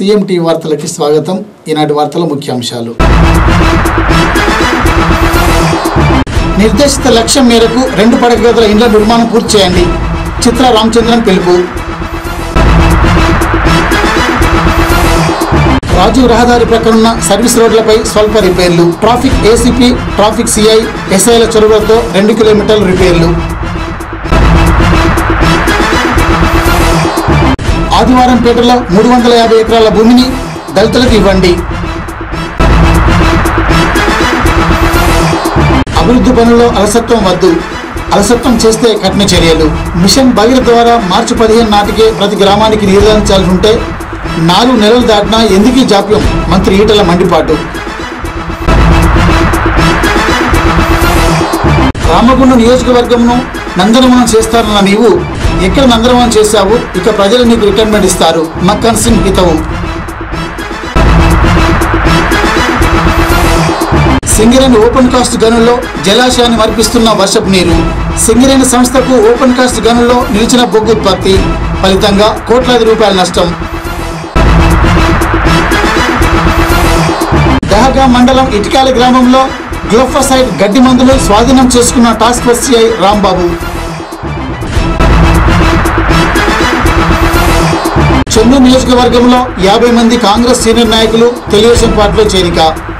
CM tea వార్తలకి స్వాగతం ఈనాటి వార్తల ముఖ్యాంశాలు నిర్దేశిత లక్ష్యం మేరకు రెండు పడక గదుల ఇండ్ల నిర్మాణం పూర్తి చేయండి చిత్ర రామచంద్రన్ పిలుపు రాజీవ్ రహదారి ప్రక్కనున్న సర్వీస్ రోడ్లపై స్వల్ప రిపేర్లు ట్రాఫిక్ ఏసీపీ ట్రాఫిక్ సిఐ ఎస్ఐల చొరవతో రెండు కిలోమీటర్ల రిపేర్లు ఆదివారం పేటలో మూడు వందల యాభై ఎకరాల భూమిని దళితులకు ఇవ్వండి అభివృద్ధి పనుల్లో అలసత్వం వద్దు అలసత్వం చేస్తే కఠిన చర్యలు మిషన్ భగీరథ ద్వారా మార్చి పదిహేను నాటికే ప్రతి గ్రామానికి నీరందించాల్సి ఉంటే నాలుగు నెలలు దాటినా ఎందుకీ జాప్యం మంత్రి ఈటల మండిపాటు రామగుండం నియోజకవర్గంను నందనవనం చేస్తారన్న నీవు ఎక్కడ నందనవనం చేశావు ఇక ప్రజలు నీకు రిటైర్మెంట్ ఇస్తారు మక్కన్ సింగ్ హితవు సింగరేణి ఓపెన్ కాస్ట్ గనుల్లో జలాశయాన్ని మరిపిస్తున్న వర్షపు నీరు సింగరేణి సంస్థకు ఓపెన్ కాస్ట్ గనుల్లో నిలిచిన బొగ్గు ఉత్పత్తి ఫలితంగా కోట్లాది రూపాయల నష్టం దహగా మండలం ఇటికాల గ్రామంలో గ్లోఫోసైడ్ గడ్డి మందులు స్వాధీనం చేసుకున్న task force CI Rambabu Chennur నియోజకవర్గంలో యాభై మంది కాంగ్రెస్ సీనియర్ నాయకులు తెలుగుదేశం పార్టీలో చేరిక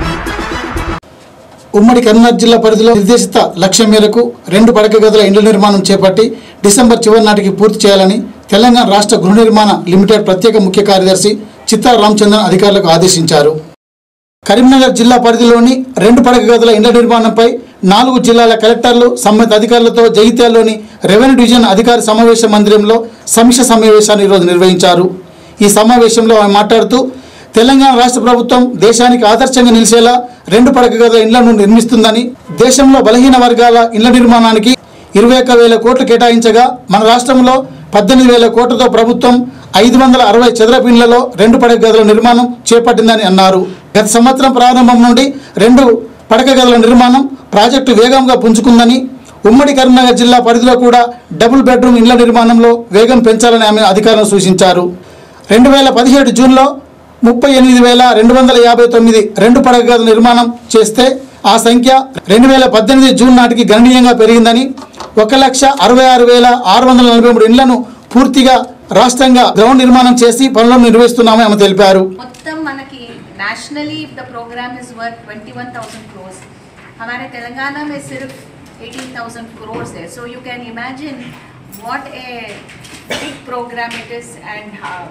ఉమ్మడి కరీంనగర్ జిల్లా పరిధిలో నిర్దేశిత లక్ష్యం మేరకు రెండు పడక గదుల ఇండ్ల నిర్మాణం చేపట్టి డిసెంబర్ చివరి నాటికి పూర్తి చేయాలని తెలంగాణ రాష్ట్ర గృహ నిర్మాణ లిమిటెడ్ ప్రత్యేక ముఖ్య కార్యదర్శి చిత్తా రామచంద్రన్ అధికారులకు ఆదేశించారు కరీంనగర్ జిల్లా పరిధిలోని రెండు పడక గదుల ఇండ్ల నిర్మాణంపై నాలుగు జిల్లాల కలెక్టర్లు సంబంధిత అధికారులతో జగిత్యాల్లోని రెవెన్యూ డివిజన్ అధికారి సమావేశ మందిరంలో సమీక్ష సమావేశాన్ని ఈరోజు నిర్వహించారు ఈ సమావేశంలో ఆమె మాట్లాడుతూ తెలంగాణ రాష్ట్ర ప్రభుత్వం దేశానికి ఆదర్శంగా నిలిచేలా రెండు పడక గదుల ఇండ్లను నిర్మిస్తుందని దేశంలో బలహీన వర్గాల ఇండ్ల నిర్మాణానికి ఇరవై ఒక్క వేల కోట్లు కేటాయించగా మన రాష్ట్రంలో పద్దెనిమిది వేల కోట్లతో ప్రభుత్వం ఐదు వందల అరవై చదరపు ఇండ్లలో రెండు పడక గదుల నిర్మాణం చేపట్టిందని అన్నారు గత సంవత్సరం ప్రారంభం నుండి రెండు పడక గదుల నిర్మాణం ప్రాజెక్టు వేగంగా పుంజుకుందని ఉమ్మడి కరీంనగర్ జిల్లా పరిధిలో కూడా డబుల్ బెడ్రూమ్ ఇండ్ల నిర్మాణంలో వేగం పెంచాలని ఆమె అధికారులను సూచించారు రెండు వేల పదిహేడు జూన్లో ముప్పై ఎనిమిది వేల రెండు వందల యాభై తొమ్మిది రెండు పడక గదుల నిర్మాణం చేస్తే ఆ సంఖ్య రెండు వేల పద్దెనిమిది జూన్ నాటికి గణనీయంగా పెరిగిందని ఒక లక్ష అరవై ఆరు వేల ఆరు వందల నలభై మూడు ఇండ్లను పూర్తిగా రాష్ట్రంగా గ్రౌండ్ నిర్మాణం చేసి పనులను నిర్వహిస్తున్నామని ఆమె తెలిపారు మొత్తం మనకి nationally the programme is worth 21000 crores हमारे तेलंगाना में सिर्फ 18000 क्रोर्स है so you can imagine what a big programme it is and how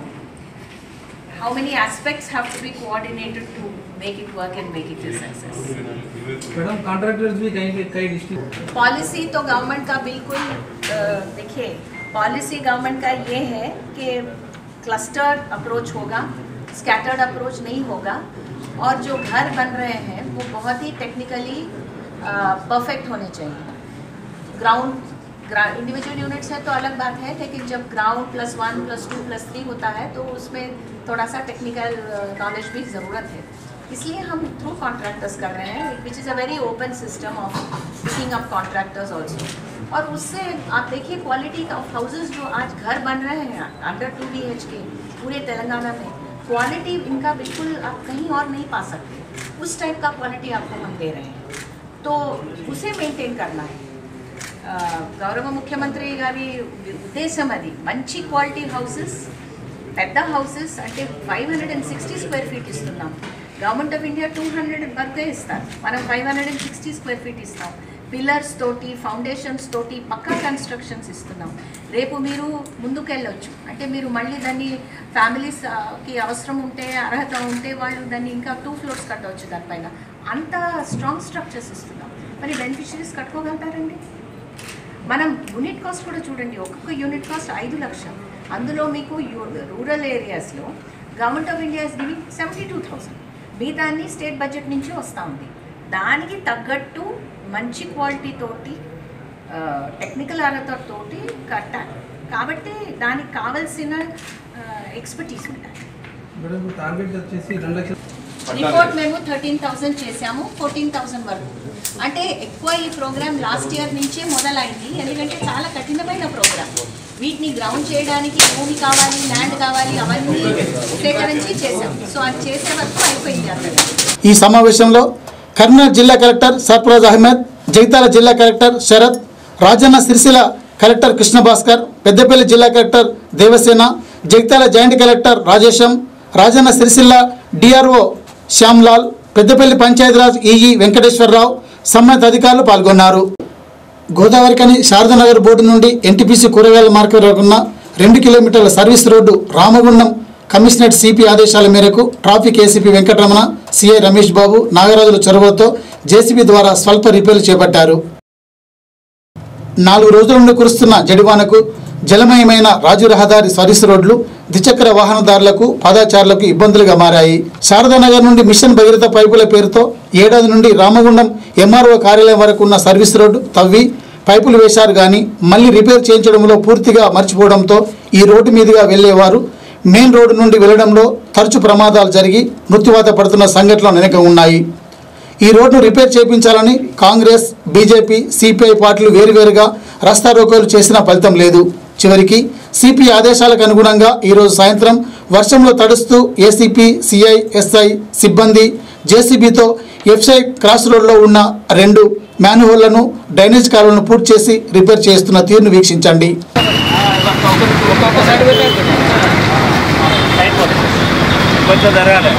how many aspects have to be coordinated to make it work and make it a success madam contractors भी कहीं कई district policy तो government का बिल्कुल अ, देखिए policy government का ये है कि क्लस्टर अप्रोच होगा स्कैटर्ड अप्रोच नहीं होगा और जो घर बन रहे हैं वो बहुत ही टेक्निकली परफेक्ट होने चाहिए ग्राउंड इंडिविजुअल यूनिट्स है तो अलग बात है लेकिन जब ground plus one plus two plus three होता है तो उसमें थोड़ा सा टेक्निकल नॉलेज भी ज़रूरत है इसलिए हम थ्रू कॉन्ट्रैक्टर्स कर रहे हैं which is a very open system of picking up contractors also और उससे आप देखिए क्वालिटी ऑफ हाउसेज जो आज घर बन रहे हैं अंडर टू बी एच के पूरे तेलंगाना में क्वालिटी इनका बिल्कुल आप कहीं और नहीं पा सकते उस टाइप का क्वालिटी आपको हम दे रहे हैं तो उसे मेंटेन करना है ఆ, గౌరవ ముఖ్యమంత్రి గారి ఉద్దేశం అది మంచి క్వాలిటీ హౌసెస్ పెద్ద హౌసెస్ అంటే five hundred and sixty square feet ఇస్తున్నాం government of India two hundred వరకే ఇస్తారు మనం five hundred and sixty square feet ఇస్తాం పిల్లర్స్ తోటి ఫౌండేషన్స్ తోటి పక్కా కన్స్ట్రక్షన్స్ ఇస్తున్నాం రేపు మీరు ముందుకెళ్ళొచ్చు అంటే మీరు మళ్ళీ దాన్ని ఫ్యామిలీస్ ఆ, కి అవసరం ఉంటే అర్హత ఉంటే వాళ్ళు దాన్ని ఇంకా టూ ఫ్లోర్స్ కట్టవచ్చు దానిపైన అంత స్ట్రాంగ్ స్ట్రక్చర్స్ ఇస్తున్నాం మరి బెనిఫిషరీస్ కట్టుకోగలుగుతారండి మనం యూనిట్ కాస్ట్ కూడా చూడండి ఒక్కొక్క యూనిట్ కాస్ట్ ఐదు లక్షలు అందులో మీకు యూ- రూరల్ ఏరియాస్లో government of India is giving seventy two thousand మిగతాన్ని స్టేట్ బడ్జెట్ నుంచి వస్తూ ఉంది దానికి తగ్గట్టు మంచి క్వాలిటీ తోటి టెక్నికల్ అర్హతతోటి కట్టాలి కాబట్టి దానికి కావలసిన ఎక్స్పర్టీస్ ఉండాలి మేడం టార్గెట్ వచ్చేసి రెండు లక్షలు రిపోర్ట్ మేము థర్టీన్ థౌసండ్ చేసాము ఫోర్టీన్ థౌసండ్ వరకు అంటే ఎక్కువ ఈ ప్రోగ్రామ్ లాస్ట్ ఇయర్ నుంచే మొదలైంది ఎందుకంటే చాలా కఠినమైన ప్రోగ్రామ్ వీటిని గ్రౌండ్ చేయడానికి భూమి కావాలి ల్యాండ్ కావాలి అవన్నీ సేకరించి చేసాం సో అది చేసే వరకు అయిపోయింది అక్కడ ఈ సమావేశంలో కరీంనగర్ జిల్లా కలెక్టర్ సర్ఫరాజ్ అహ్మద్ జగిత్యాల జిల్లా కలెక్టర్ శరత్ రాజన్న సిరిసిల్ల కలెక్టర్ కృష్ణ భాస్కర్ పెద్దపల్లి జిల్లా collector Devasena Jagtial joint collector Rajesham Rajanna Sircilla DRO Shyamlal Peddapalli Panchayati Raj EE Venkateswararao సంబంధిత అధికారులు పాల్గొన్నారు గోదావరికని శారదానగర్ బోర్డు నుండి ఎన్టీపీసీ కూరగాయల మార్కెట్ వరకు ఉన్న రెండు కిలోమీటర్ల service road Ramagundam commissionerate CP ఆదేశాల మేరకు traffic ACP Venkataramana CI Ramesh Babu నాగరాజుల చొరవతో జేసీబీ ద్వారా స్వల్ప రిపేర్లు చేపట్టారు నాలుగు రోజుల నుండి కురుస్తున్న జడివానకు జలమయమైన రాజు రహదారి సర్వీస్ రోడ్లు ద్విచక్ర వాహనదారులకు పాదాచారులకు ఇబ్బందులుగా మారాయి శారదానగర్ నుండి మిషన్ భగీరథ పైపుల పేరుతో ఏడాది నుండి రామగుండం ఎంఆర్ఓ కార్యాలయం వరకు ఉన్న సర్వీస్ రోడ్డు తవ్వి పైపులు వేశారు కానీ మళ్ళీ రిపేర్ చేయించడంలో పూర్తిగా మర్చిపోవడంతో ఈ రోడ్డు మీదుగా వెళ్లేవారు మెయిన్ రోడ్డు నుండి వెళ్లడంలో తరచు ప్రమాదాలు జరిగి మృత్యువాత పడుతున్న సంఘటనలు అనేక ఉన్నాయి ఈ రోడ్ను రిపేర్ చేయించాలని కాంగ్రెస్ బీజేపీ సిపిఐ పార్టీలు వేరువేరుగా రస్తా రోకోలు చేసిన ఫలితం లేదు చివరికి సిపి ఆదేశాలకు అనుగుణంగా ఈరోజు సాయంత్రం వర్షంలో తడుస్తూ ఏసీపీ సిఐ ఎస్ఐ సిబ్బంది జేసీబీతో ఎఫ్సై క్రాస్ రోడ్లో ఉన్న రెండు మ్యాన్హోళ్లను డ్రైనేజ్ కాలువలను పూర్తి చేసి రిపేర్ చేస్తున్న తీరును వీక్షించండి కొంచెం జరగాలి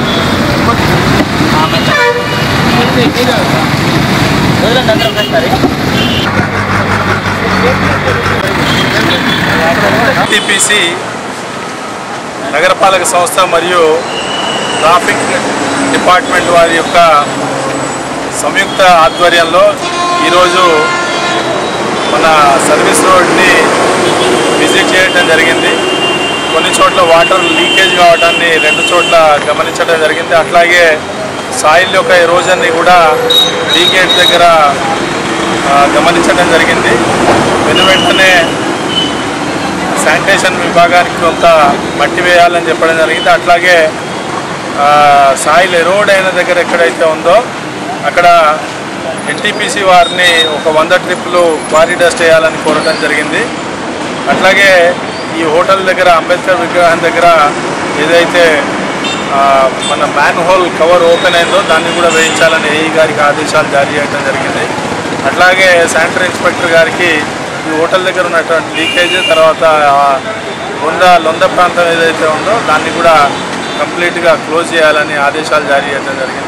టిపిసి నగరపాలక సంస్థ మరియు ట్రాఫిక్ డిపార్ట్మెంట్ వారి యొక్క సంయుక్త ఆధ్వర్యంలో ఈరోజు మన సర్వీస్ రోడ్ని విజిట్ చేయడం జరిగింది కొన్ని చోట్ల వాటర్ లీకేజ్ కావడాన్ని రెండు చోట్ల గమనించడం జరిగింది అట్లాగే సాయిల్ యొక్క ఎరోజన్ని కూడా లీకేజ్ దగ్గర ఆ, గమనించడం జరిగింది వెను వెంటనే శానిటేషన్ విభాగానికి కొంత మట్టి వేయాలని చెప్పడం జరిగింది అట్లాగే ఆ, సాయిల్ ఎరోడ్ అయిన దగ్గర ఎక్కడైతే ఉందో అక్కడ ఎన్టీపీసీ వారిని ఒక వంద ట్రిప్లు క్వారీ డస్ట్ వేయాలని కోరడం జరిగింది అట్లాగే ఈ హోటల్ దగ్గర అంబేద్కర్ విగ్రహం దగ్గర ఏదైతే ఆ, మన మ్యాన్ హోల్ కవర్ ఓపెన్ అయిందో దాన్ని కూడా వేయించాలని ఏఈ గారికి ఆదేశాలు జారీ చేయడం జరిగింది అట్లాగే శానిటరీ ఇన్స్పెక్టర్ గారికి ఈ హోటల్ దగ్గర ఉన్నటువంటి లీకేజ్ తర్వాత ఆ లొంద లొంద ప్రాంతం ఏదైతే ఉందో దాన్ని కూడా కంప్లీట్గా క్లోజ్ చేయాలని ఆదేశాలు జారీ చేయడం జరిగింది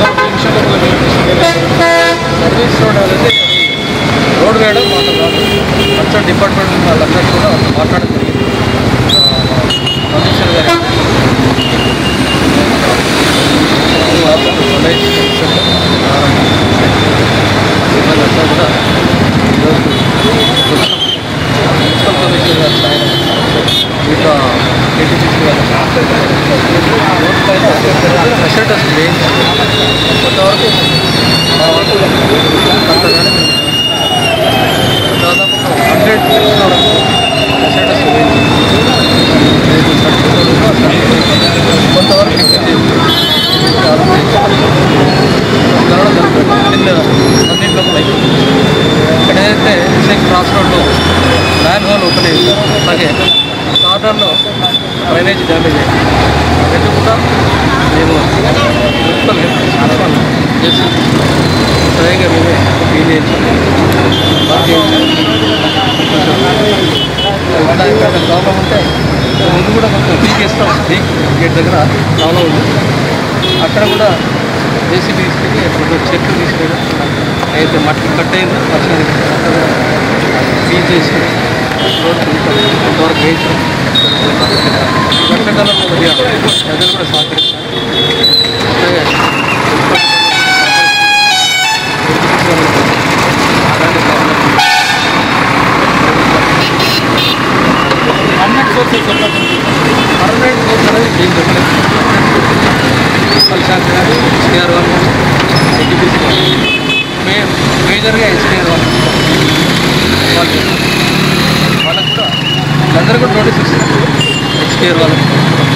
సర్వీస్ రోడ్ అనేది రోడ్ వేయడం మాట కాదు కన్సర్న్ డిపార్ట్మెంట్ వాళ్ళందరూ కూడా మాట్లాడడం జరిగింది ఆ, కమిషనర్ గారు సిబ్బందంతా కూడా ఈరోజు మున్సిపల్ కమిషనర్ గారు సాయం మిగతా కేటీసీ రోడ్ పైన ప్రెషర్ వేయించి కొంతవరకు మా వరకు కట్టగానే దాదాపు ఒక హండ్రెడ్ మినిట్స్ వరకు ప్రెషర్ టెస్ట్ వేయించి రేపు సర్టిఫికేట్ కొంతవరకు జరగడం జరుగుతుంది అన్నింటిలో అయిపోయింది ఇక్కడ ఏదైతే విశాఖ క్రాస్ రోడ్లో మ్యాన్ హోల్ ఓపెన్ అయింది అలాగే కార్నర్లో డ్రైనేజ్ డ్యామేజ్ అయింది రెండు కూడా మేము మున్సిపల్ హెల్ప్ చేసి స్వయంగా మేమే క్లీన్ చేయించాం బాగా చేయించాం ఇంకా ఇక్కడ ప్రాబ్లం ఉంటే ముందు కూడా కొంచెం పీకేస్తాం పీక్ గేట్ దగ్గర ప్రాబ్లం ఉంది అక్కడ కూడా జేసీబీ తీసుకెళ్ళి కొంచెం చెట్లు తీసుకెళ్ళి అయితే మట్టి కట్ అయిందో వర్షానికి అక్కడ క్లీన్ చేసి రోడ్ కొంతవరకు వేయించాం వర్షాకాలంలో కొద్దిగా ప్రజలు కూడా సహకరించాలి అలాగే అలాంటి problem permanent sources permanent source అనేది ఏం చెప్పలేదు మున్సిపల్ శాఖ కానీ ఎస్టీఆర్ వాళ్ళు కానీ ఎన్టీపీసీ వాళ్ళు మే మేజర్గా ఎస్టీఆర్ వాళ్ళు వాళ్ళు వాళ్ళకు కూడా అందరూ కూడా నోటీస్ ఇస్తారు ఎస్టీఆర్ వాళ్ళకి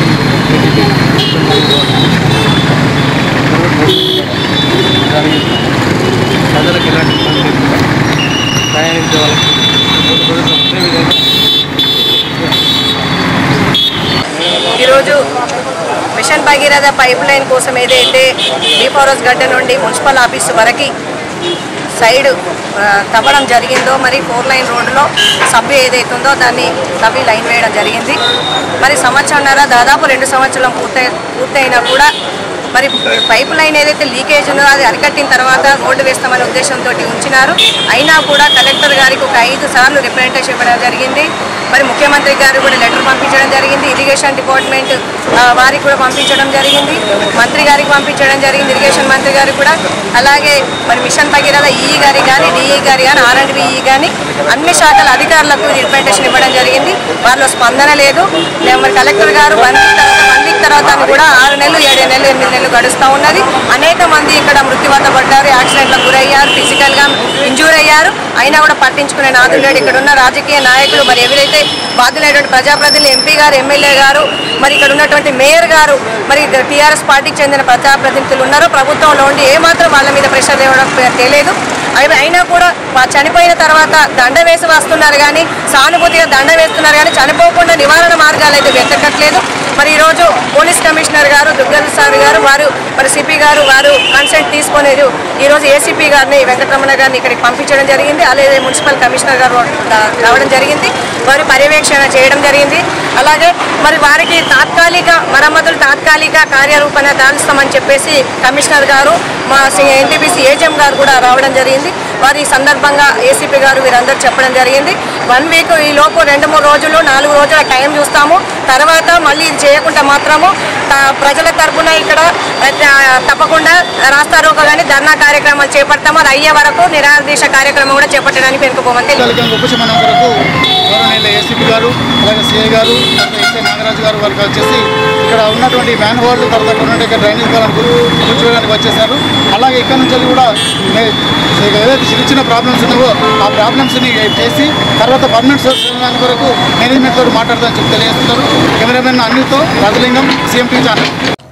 దానికి ప్రజలకు ఎలాంటి ఇబ్బంది లేకుండా ప్రయాణించే వాళ్ళకి రోజు ఒకటే విధంగా భగీరథ పైప్ లైన్ కోసం ఏదైతే బీఫారోస్ గడ్డ నుండి మున్సిపల్ ఆఫీస్ వరకు సైడ్ ఆ, తవ్వడం జరిగిందో మరి ఫోర్ లైన్ రోడ్డులో సభ్య ఏదైతే ఉందో దాన్ని తవ్వి లైన్ వేయడం జరిగింది మరి సంవత్సరంన్నర దాదాపు రెండు సంవత్సరాలు పూర్తయి పూర్తయినా కూడా మరి పైప్ లైన్ ఏదైతే లీకేజ్ ఉందో అది అరికట్టిన తర్వాత రోడ్డు వేస్తామనే ఉద్దేశంతో ఉంచినారు అయినా కూడా కలెక్టర్ గారికి ఒక ఐదు సార్లు రిప్రజెంటేషన్ ఇవ్వడం జరిగింది మరి ముఖ్యమంత్రి గారు కూడా లెటర్ పంపించడం జరిగింది ఇరిగేషన్ డిపార్ట్మెంట్ ఆ, వారికి కూడా పంపించడం జరిగింది మంత్రి గారికి పంపించడం జరిగింది ఇరిగేషన్ మంత్రి గారికి కూడా అలాగే మరి మిషన్ భగీరథ ఈ గారికి కానీ డిఈ గారి కానీ ఆర్ అండ్ బిఈ కానీ అన్ని శాఖల అధికారులకు రిప్రజెంటేషన్ ఇవ్వడం జరిగింది వాళ్ళ స్పందన లేదు మేము మరి కలెక్టర్ గారు వన్ వీక్ తర్వాత వన్ వీక్ తర్వాత అని కూడా ఆరు నెలలు ఏడు నెలలు ఎనిమిది నెలలు గడుస్తూ ఉన్నది అనేక మంది ఇక్కడ మృత్యువాత పడ్డారు యాక్సిడెంట్లకు గురయ్యారు ఫిజికల్గా ఇంజూర్ అయ్యారు అయినా కూడా పట్టించుకునే నాదులు లేడు ఇక్కడ ఉన్న రాజకీయ నాయకులు మరి ఎవరైతే బాధ్యులైనటువంటి ప్రజాప్రతినిధులు ఎంపీ గారు ఎమ్మెల్యే గారు మరి ఇక్కడ ఉన్నటువంటి మేయర్ గారు మరి టీఆర్ఎస్ పార్టీకి చెందిన ప్రజాప్రతినిధులు ఉన్నారో ప్రభుత్వంలో ఉండి ఏమాత్రం వాళ్ళ మీద ప్రెషర్ తేవడం తెలియదు అవి అయినా కూడా వా- చనిపోయిన తర్వాత దండ వేసి వస్తున్నారు కానీ సానుభూతిగా దండ వేస్తున్నారు కానీ చనిపోకుండా నివారణ మార్గాలు అయితే వెతకట్లేదు మరి ఈరోజు పోలీస్ కమిషనర్ గారు దుగ్గల్ సార్ గారు వారు మరి సిపి గారు వారు కన్సెంట్ తీసుకొని ఈరోజు ఏసీపీ గారిని వెంకటరమణ గారిని ఇక్కడికి పంపించడం జరిగింది అలాగే మున్సిపల్ కమిషనర్ గారు రా- రావడం జరిగింది వారి పర్యవేక్షణ చేయడం జరిగింది అలాగే మరి వారికి తాత్కాలిక మరమ్మతులు తాత్కాలిక కార్యరూపణ దాల్స్తామని చెప్పేసి కమిషనర్ గారు మా ఎన్టీపీసీ ఏజెం గారు కూడా రావడం జరిగింది వారి ఈ సందర్భంగా ఏసీపీ గారు వీరందరూ చెప్పడం జరిగింది వన్ వీక్ ఈ లోపు రెండు మూడు రోజులు నాలుగు రోజుల టైం చూస్తాము తర్వాత మళ్ళీ ఇది చేయకుండా మాత్రము త- ప్రజల తరపున ఇక్కడ ఆ, తప్పకుండా రాస్తారోక కానీ ధర్నా కార్యక్రమాలు చేపడతాము అది అయ్యే వరకు నిరాదేశ కార్యక్రమం కూడా చేపట్టడానికి వెనుకపోమంటే తాలూకా ఉపశమనం కొరకు గౌరవనీయులు ఏసీపీ గారు అలాగే సిఐ గారు తర్వాత ఎస్ఐ నాగరాజు గారు వారికి వచ్చేసి ఇక్కడ ఉన్నటువంటి మ్యాన్ హోల్డ్ తర్వాత అక్కడ ఉన్నటువంటి డ్రైనేజ్ కాలం కూర్చోడానికి వచ్చేసారు అలాగే ఇక్కడ నుంచి కూడా మే- ఏదైతే చిన్న చిన్న ప్రాబ్లమ్స్ ఉన్నావో ఆ ప్రాబ్లమ్స్ని చేసి తర్వాత పర్మనెంట్ సొల్యూషన్ దాని కొరకు మేనేజ్మెంట్ తోటి మాట్లాడదామని చెప్పి తెలియజేస్తున్నారు కెమెరామెన్ అనిల్తో రాజలింగం సీఎంటీ ఛానల్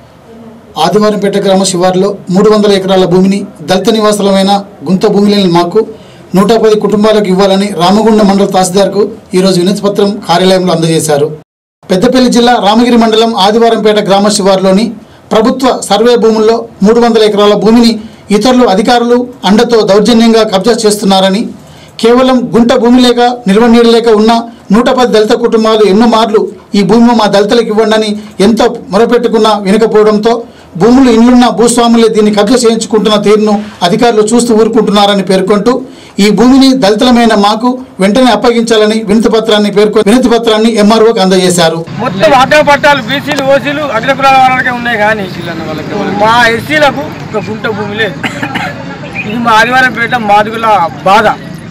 ఆదివారంపేట గ్రామ శివారులో మూడు వందల ఎకరాల భూమిని దళిత నివాసులమైన గుంత భూమి లేని మాకు నూట పది కుటుంబాలకు ఇవ్వాలని రామగుండ మండల తహసీల్దార్కు ఈరోజు వినతి పత్రం కార్యాలయంలో అందజేశారు పెద్దపల్లి జిల్లా రామగిరి మండలం ఆదివారంపేట గ్రామ శివారులోని ప్రభుత్వ సర్వే భూముల్లో మూడు వందల ఎకరాల భూమిని ఇతరులు అధికారులు అండతో దౌర్జన్యంగా కబ్జా చేస్తున్నారని కేవలం గుంట భూమి లేక నిల్వ నీరు లేక ఉన్న నూట పది దళిత కుటుంబాలు ఎన్నో మార్లు ఈ భూమి మా దళితులకు ఇవ్వండి అని ఎంతో మొరపెట్టుకున్నా వినకపోవడంతో భూములు ఇండ్లున్న భూస్వాములే దీన్ని కబ్జా చేయించుకుంటున్న తీరును అధికారులు చూస్తూ ఊరుకుంటున్నారని పేర్కొంటూ ఈ భూమిని దళితులమైన మాకు వెంటనే అప్పగించాలని వినతి పత్రాన్ని పేర్కొని వినతి పత్రాన్ని ఎంఆర్ఓకి అందజేశారు మొత్తం అగ్ర పట్టాలు బీసీలు ఓసీలు అగ్రకులాల వాళ్ళకే ఉన్నాయి కానీ మా ఎస్సీలకు ఒక గుంట భూమి లేదు ఇది మా ఆదివారం పేట మాదిగుల బాధ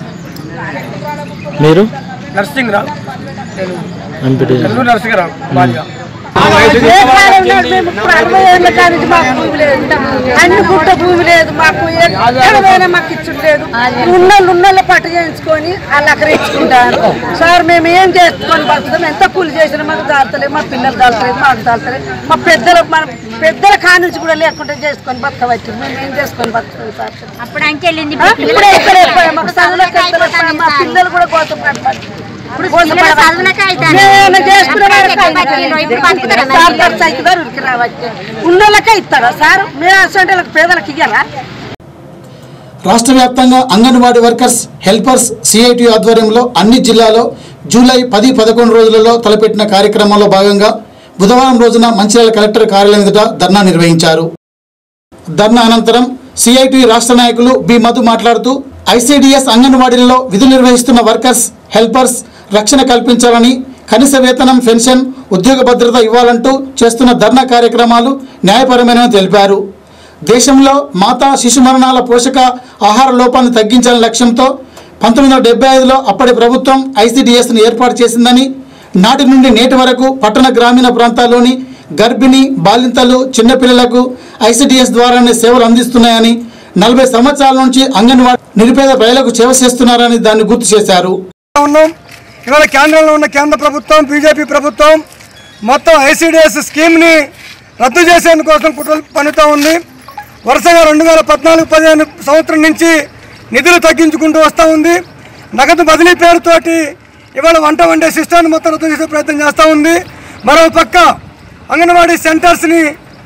మీరు నర్సింగ్ రావు నేను ఎంపీటీ నెల్లూరు నర్సింగరావు బాధిగా ఏ కాలం నాడు మేము ఇప్పుడు అరవై ఏళ్ళ కానించి మాకు భూమి లేదు అన్ని గుట్ట భూమి లేదు మాకు ఎక్కడైనా మాకు ఇచ్చుడు లేదు ఉన్నోళ్ళు ఉన్నోళ్ళ పట్టు చేయించుకొని వాళ్ళు అక్కడ ఇచ్చుకుంటారు సార్ మేము ఏం చేసుకొని బతుకుతాం ఎంత కూలి చేసినా మాకు దాల్తలేదు మా పిల్లలు దాల్తలేదు మాకు దాల్తలేదు మా పెద్దల మన పెద్దల కానించి కూడా లేకుండా చేసుకొని బతకవచ్చు మేము ఏం చేసుకొని బతుకుతాం సార్ అప్పుడు అంకెళ్ళింది ఆ? ఇప్పుడే ఇక్కడ ఎక్కువ. మాకు చదువులకు ఎక్కువ. మా పిల్లలు కూడా కోసం ఇప్పుడు పిల్లల చదువులకే అవుతాను. నేను చేసుకునే ఎక్కడ బతికిండ్రో, ఇప్పుడు బతుకుతారా మరి? సార్ ఖర్చు అవుతుందా ఉరికి రావచ్చు ఉన్నోళ్ళకే ఇస్తారా సార్ మేము అసలు పేదలకు ఇయ్యారా రాష్ట్ర వ్యాప్తంగా అంగన్వాడీ వర్కర్స్ హెల్పర్స్ సిఐటి ఆధ్వర్యంలో అన్ని జిల్లాలో జూలై పది పదకొండు రోజులలో తలపెట్టిన కార్యక్రమంలో భాగంగా బుధవారం రోజున మంచిర్యాల కలెక్టర్ కార్యాలయం ఎదుట ధర్నా నిర్వహించారు ధర్నా అనంతరం సిఐటి రాష్ట్ర నాయకులు బి మధు మాట్లాడుతూ ఐసిడిఎస్ అంగన్వాడీలలో విధులు నిర్వహిస్తున్న వర్కర్స్ హెల్పర్స్ రక్షణ కల్పించాలని కనీస వేతనం పెన్షన్ ఉద్యోగ భద్రత ఇవ్వాలంటూ చేస్తున్న ధర్నా కార్యక్రమాలు న్యాయపరమైనవి తెలిపారు దేశంలో మాతా శిశు మరణాల పోషక ఆహార లోపాన్ని తగ్గించాలనే లక్ష్యంతో పంతొమ్మిది వందల డెబ్బై ఐదులో అప్పటి ప్రభుత్వం ఐసిడిఎస్ను ఏర్పాటు చేసిందని నాటి నుండి నేటి వరకు పట్టణ గ్రామీణ ప్రాంతాల్లోని గర్భిణీ బాలింతలు చిన్నపిల్లలకు ఐసిడిఎస్ ద్వారానే సేవలు అందిస్తున్నాయని నలభై సంవత్సరాల నుంచి అంగన్వాడీ నిరుపేద ప్రజలకు సేవ చేస్తున్నారని దాన్ని గుర్తు చేశారు ఉన్నాం ఇవాళ కేంద్రంలో ఉన్న కేంద్ర ప్రభుత్వం బీజేపీ ప్రభుత్వం మొత్తం ఐసీడీఎస్ స్కీమ్ని రద్దు చేసేందుకోసం కుట్రలు పన్నుతూ ఉంది వరుసగా రెండు వేల పద్నాలుగు పదిహేను సంవత్సరం నుంచి నిధులు తగ్గించుకుంటూ వస్తూ ఉంది నగదు బదిలీ పేరుతోటి ఇవాళ వంట వండే సిస్టాన్ని మొత్తం రద్దు చేసే ప్రయత్నం చేస్తూ ఉంది మరో పక్క అంగన్వాడీ సెంటర్స్ని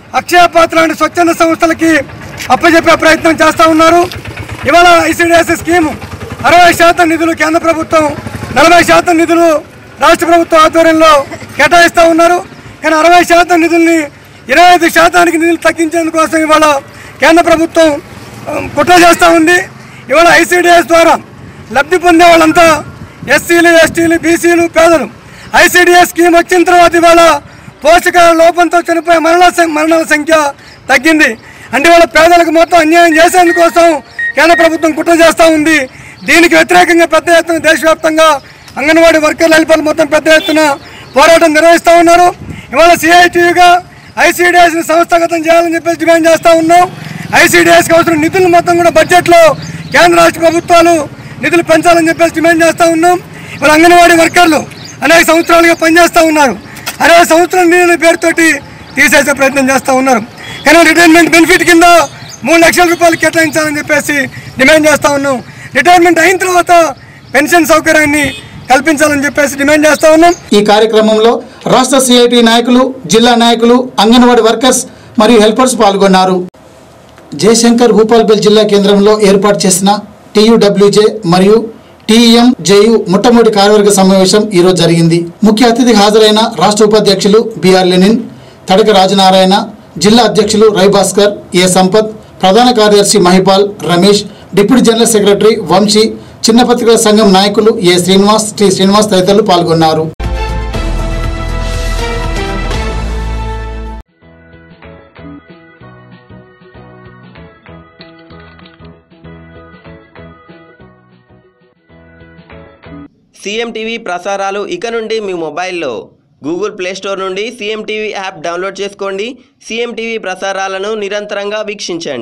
అక్షయ పాత్ర లాంటి స్వచ్ఛంద సంస్థలకి అప్పచెప్పే ప్రయత్నం చేస్తూ ఉన్నారు ఇవాళ ఐసీడీఎస్ స్కీమ్ అరవై శాతం నిధులు కేంద్ర ప్రభుత్వం నలభై శాతం నిధులు రాష్ట్ర ప్రభుత్వం ఆధ్వర్యంలో కేటాయిస్తూ ఉన్నారు కానీ అరవై శాతం నిధుల్ని ఇరవై ఐదు శాతానికి నిధులు తగ్గించేందుకోసం ఇవాళ కేంద్ర ప్రభుత్వం ఆ, కుట్ర చేస్తూ ఉంది ఇవాళ ఐసీడీఎస్ ద్వారా లబ్ధి పొందే వాళ్ళంతా ఎస్సీలు ఎస్టీలు బీసీలు పేదలు ఐసీడీఎస్ స్కీమ్ వచ్చిన తర్వాత ఇవాళ పోషకాల లోపంతో చనిపోయే మరణాల సం- మరణాల సంఖ్య తగ్గింది అంటే వాళ్ళ పేదలకు మొత్తం అన్యాయం చేసేందుకోసం కేంద్ర ప్రభుత్వం కుట్ర చేస్తూ ఉంది దీనికి వ్యతిరేకంగా పెద్ద ఎత్తున దేశవ్యాప్తంగా అంగన్వాడీ వర్కర్ల హెల్పర్లు మొత్తం పెద్ద ఎత్తున పోరాటం నిర్వహిస్తూ ఉన్నారు ఇవాళ సిఐటియుగా ఐసీడీఎస్ని సంస్థాగతం చేయాలని చెప్పేసి డిమాండ్ చేస్తూ ఉన్నాం ఐసీడీఎస్కి అవసరం నిధులు మొత్తం కూడా బడ్జెట్లో కేంద్ర రాష్ట్ర ప్రభుత్వాలు నిధులు పెంచాలని చెప్పేసి డిమాండ్ చేస్తూ ఉన్నాం ఇవాళ అంగన్వాడీ వర్కర్లు అనేక సంవత్సరాలుగా పనిచేస్తూ ఉన్నారు అరవై సంవత్సరాల నిధుల పేరుతోటి తీసేసే ప్రయత్నం చేస్తూ ఉన్నారు కానీ రిటైర్మెంట్ బెనిఫిట్ కింద మూడు లక్షల రూపాయలు కేటాయించాలని చెప్పేసి డిమాండ్ చేస్తూ ఉన్నాం రిటైర్మెంట్ అయిన తర్వాత పెన్షన్ సౌకర్యాన్ని కల్పించాలని చెప్పేసి డిమాండ్ చేస్తూ ఉన్నాం ఈ కార్యక్రమంలో రాష్ట్ర సిఐటి నాయకులు జిల్లా నాయకులు అంగన్వాడీ వర్కర్స్ మరియు హెల్పర్స్ పాల్గొన్నారు జయశంకర్ భూపాల్పల్లి జిల్లా కేంద్రంలో ఏర్పాటు చేసిన టీయూడబ్ల్యూజే మరియు టీఎం జేయు మొట్టమొదటి కార్యవర్గ సమావేశం ఈరోజు జరిగింది ముఖ్య అతిథిగా హాజరైన రాష్ట్ర ఉపాధ్యక్షులు బిఆర్ లెనిన్ తడక రాజనారాయణ జిల్లా అధ్యక్షులు రవిభాస్కర్ ఏ సంపత్ ప్రధాన కార్యదర్శి Mahipal Ramesh deputy general secretary Vamshi చిన్న పత్రికల సంఘం నాయకులు ఏ శ్రీనివాస్ టి శ్రీనివాస్ తదితరులు పాల్గొన్నారు సీఎం టీవీ ప్రసారాలు ఇక నుండి మీ మొబైల్లో గూగుల్ ప్లే స్టోర్ నుండి సీఎం టీవీ యాప్ డౌన్లోడ్ చేసుకోండి సీఎం టీవీ ప్రసారాలను నిరంతరంగా వీక్షించండి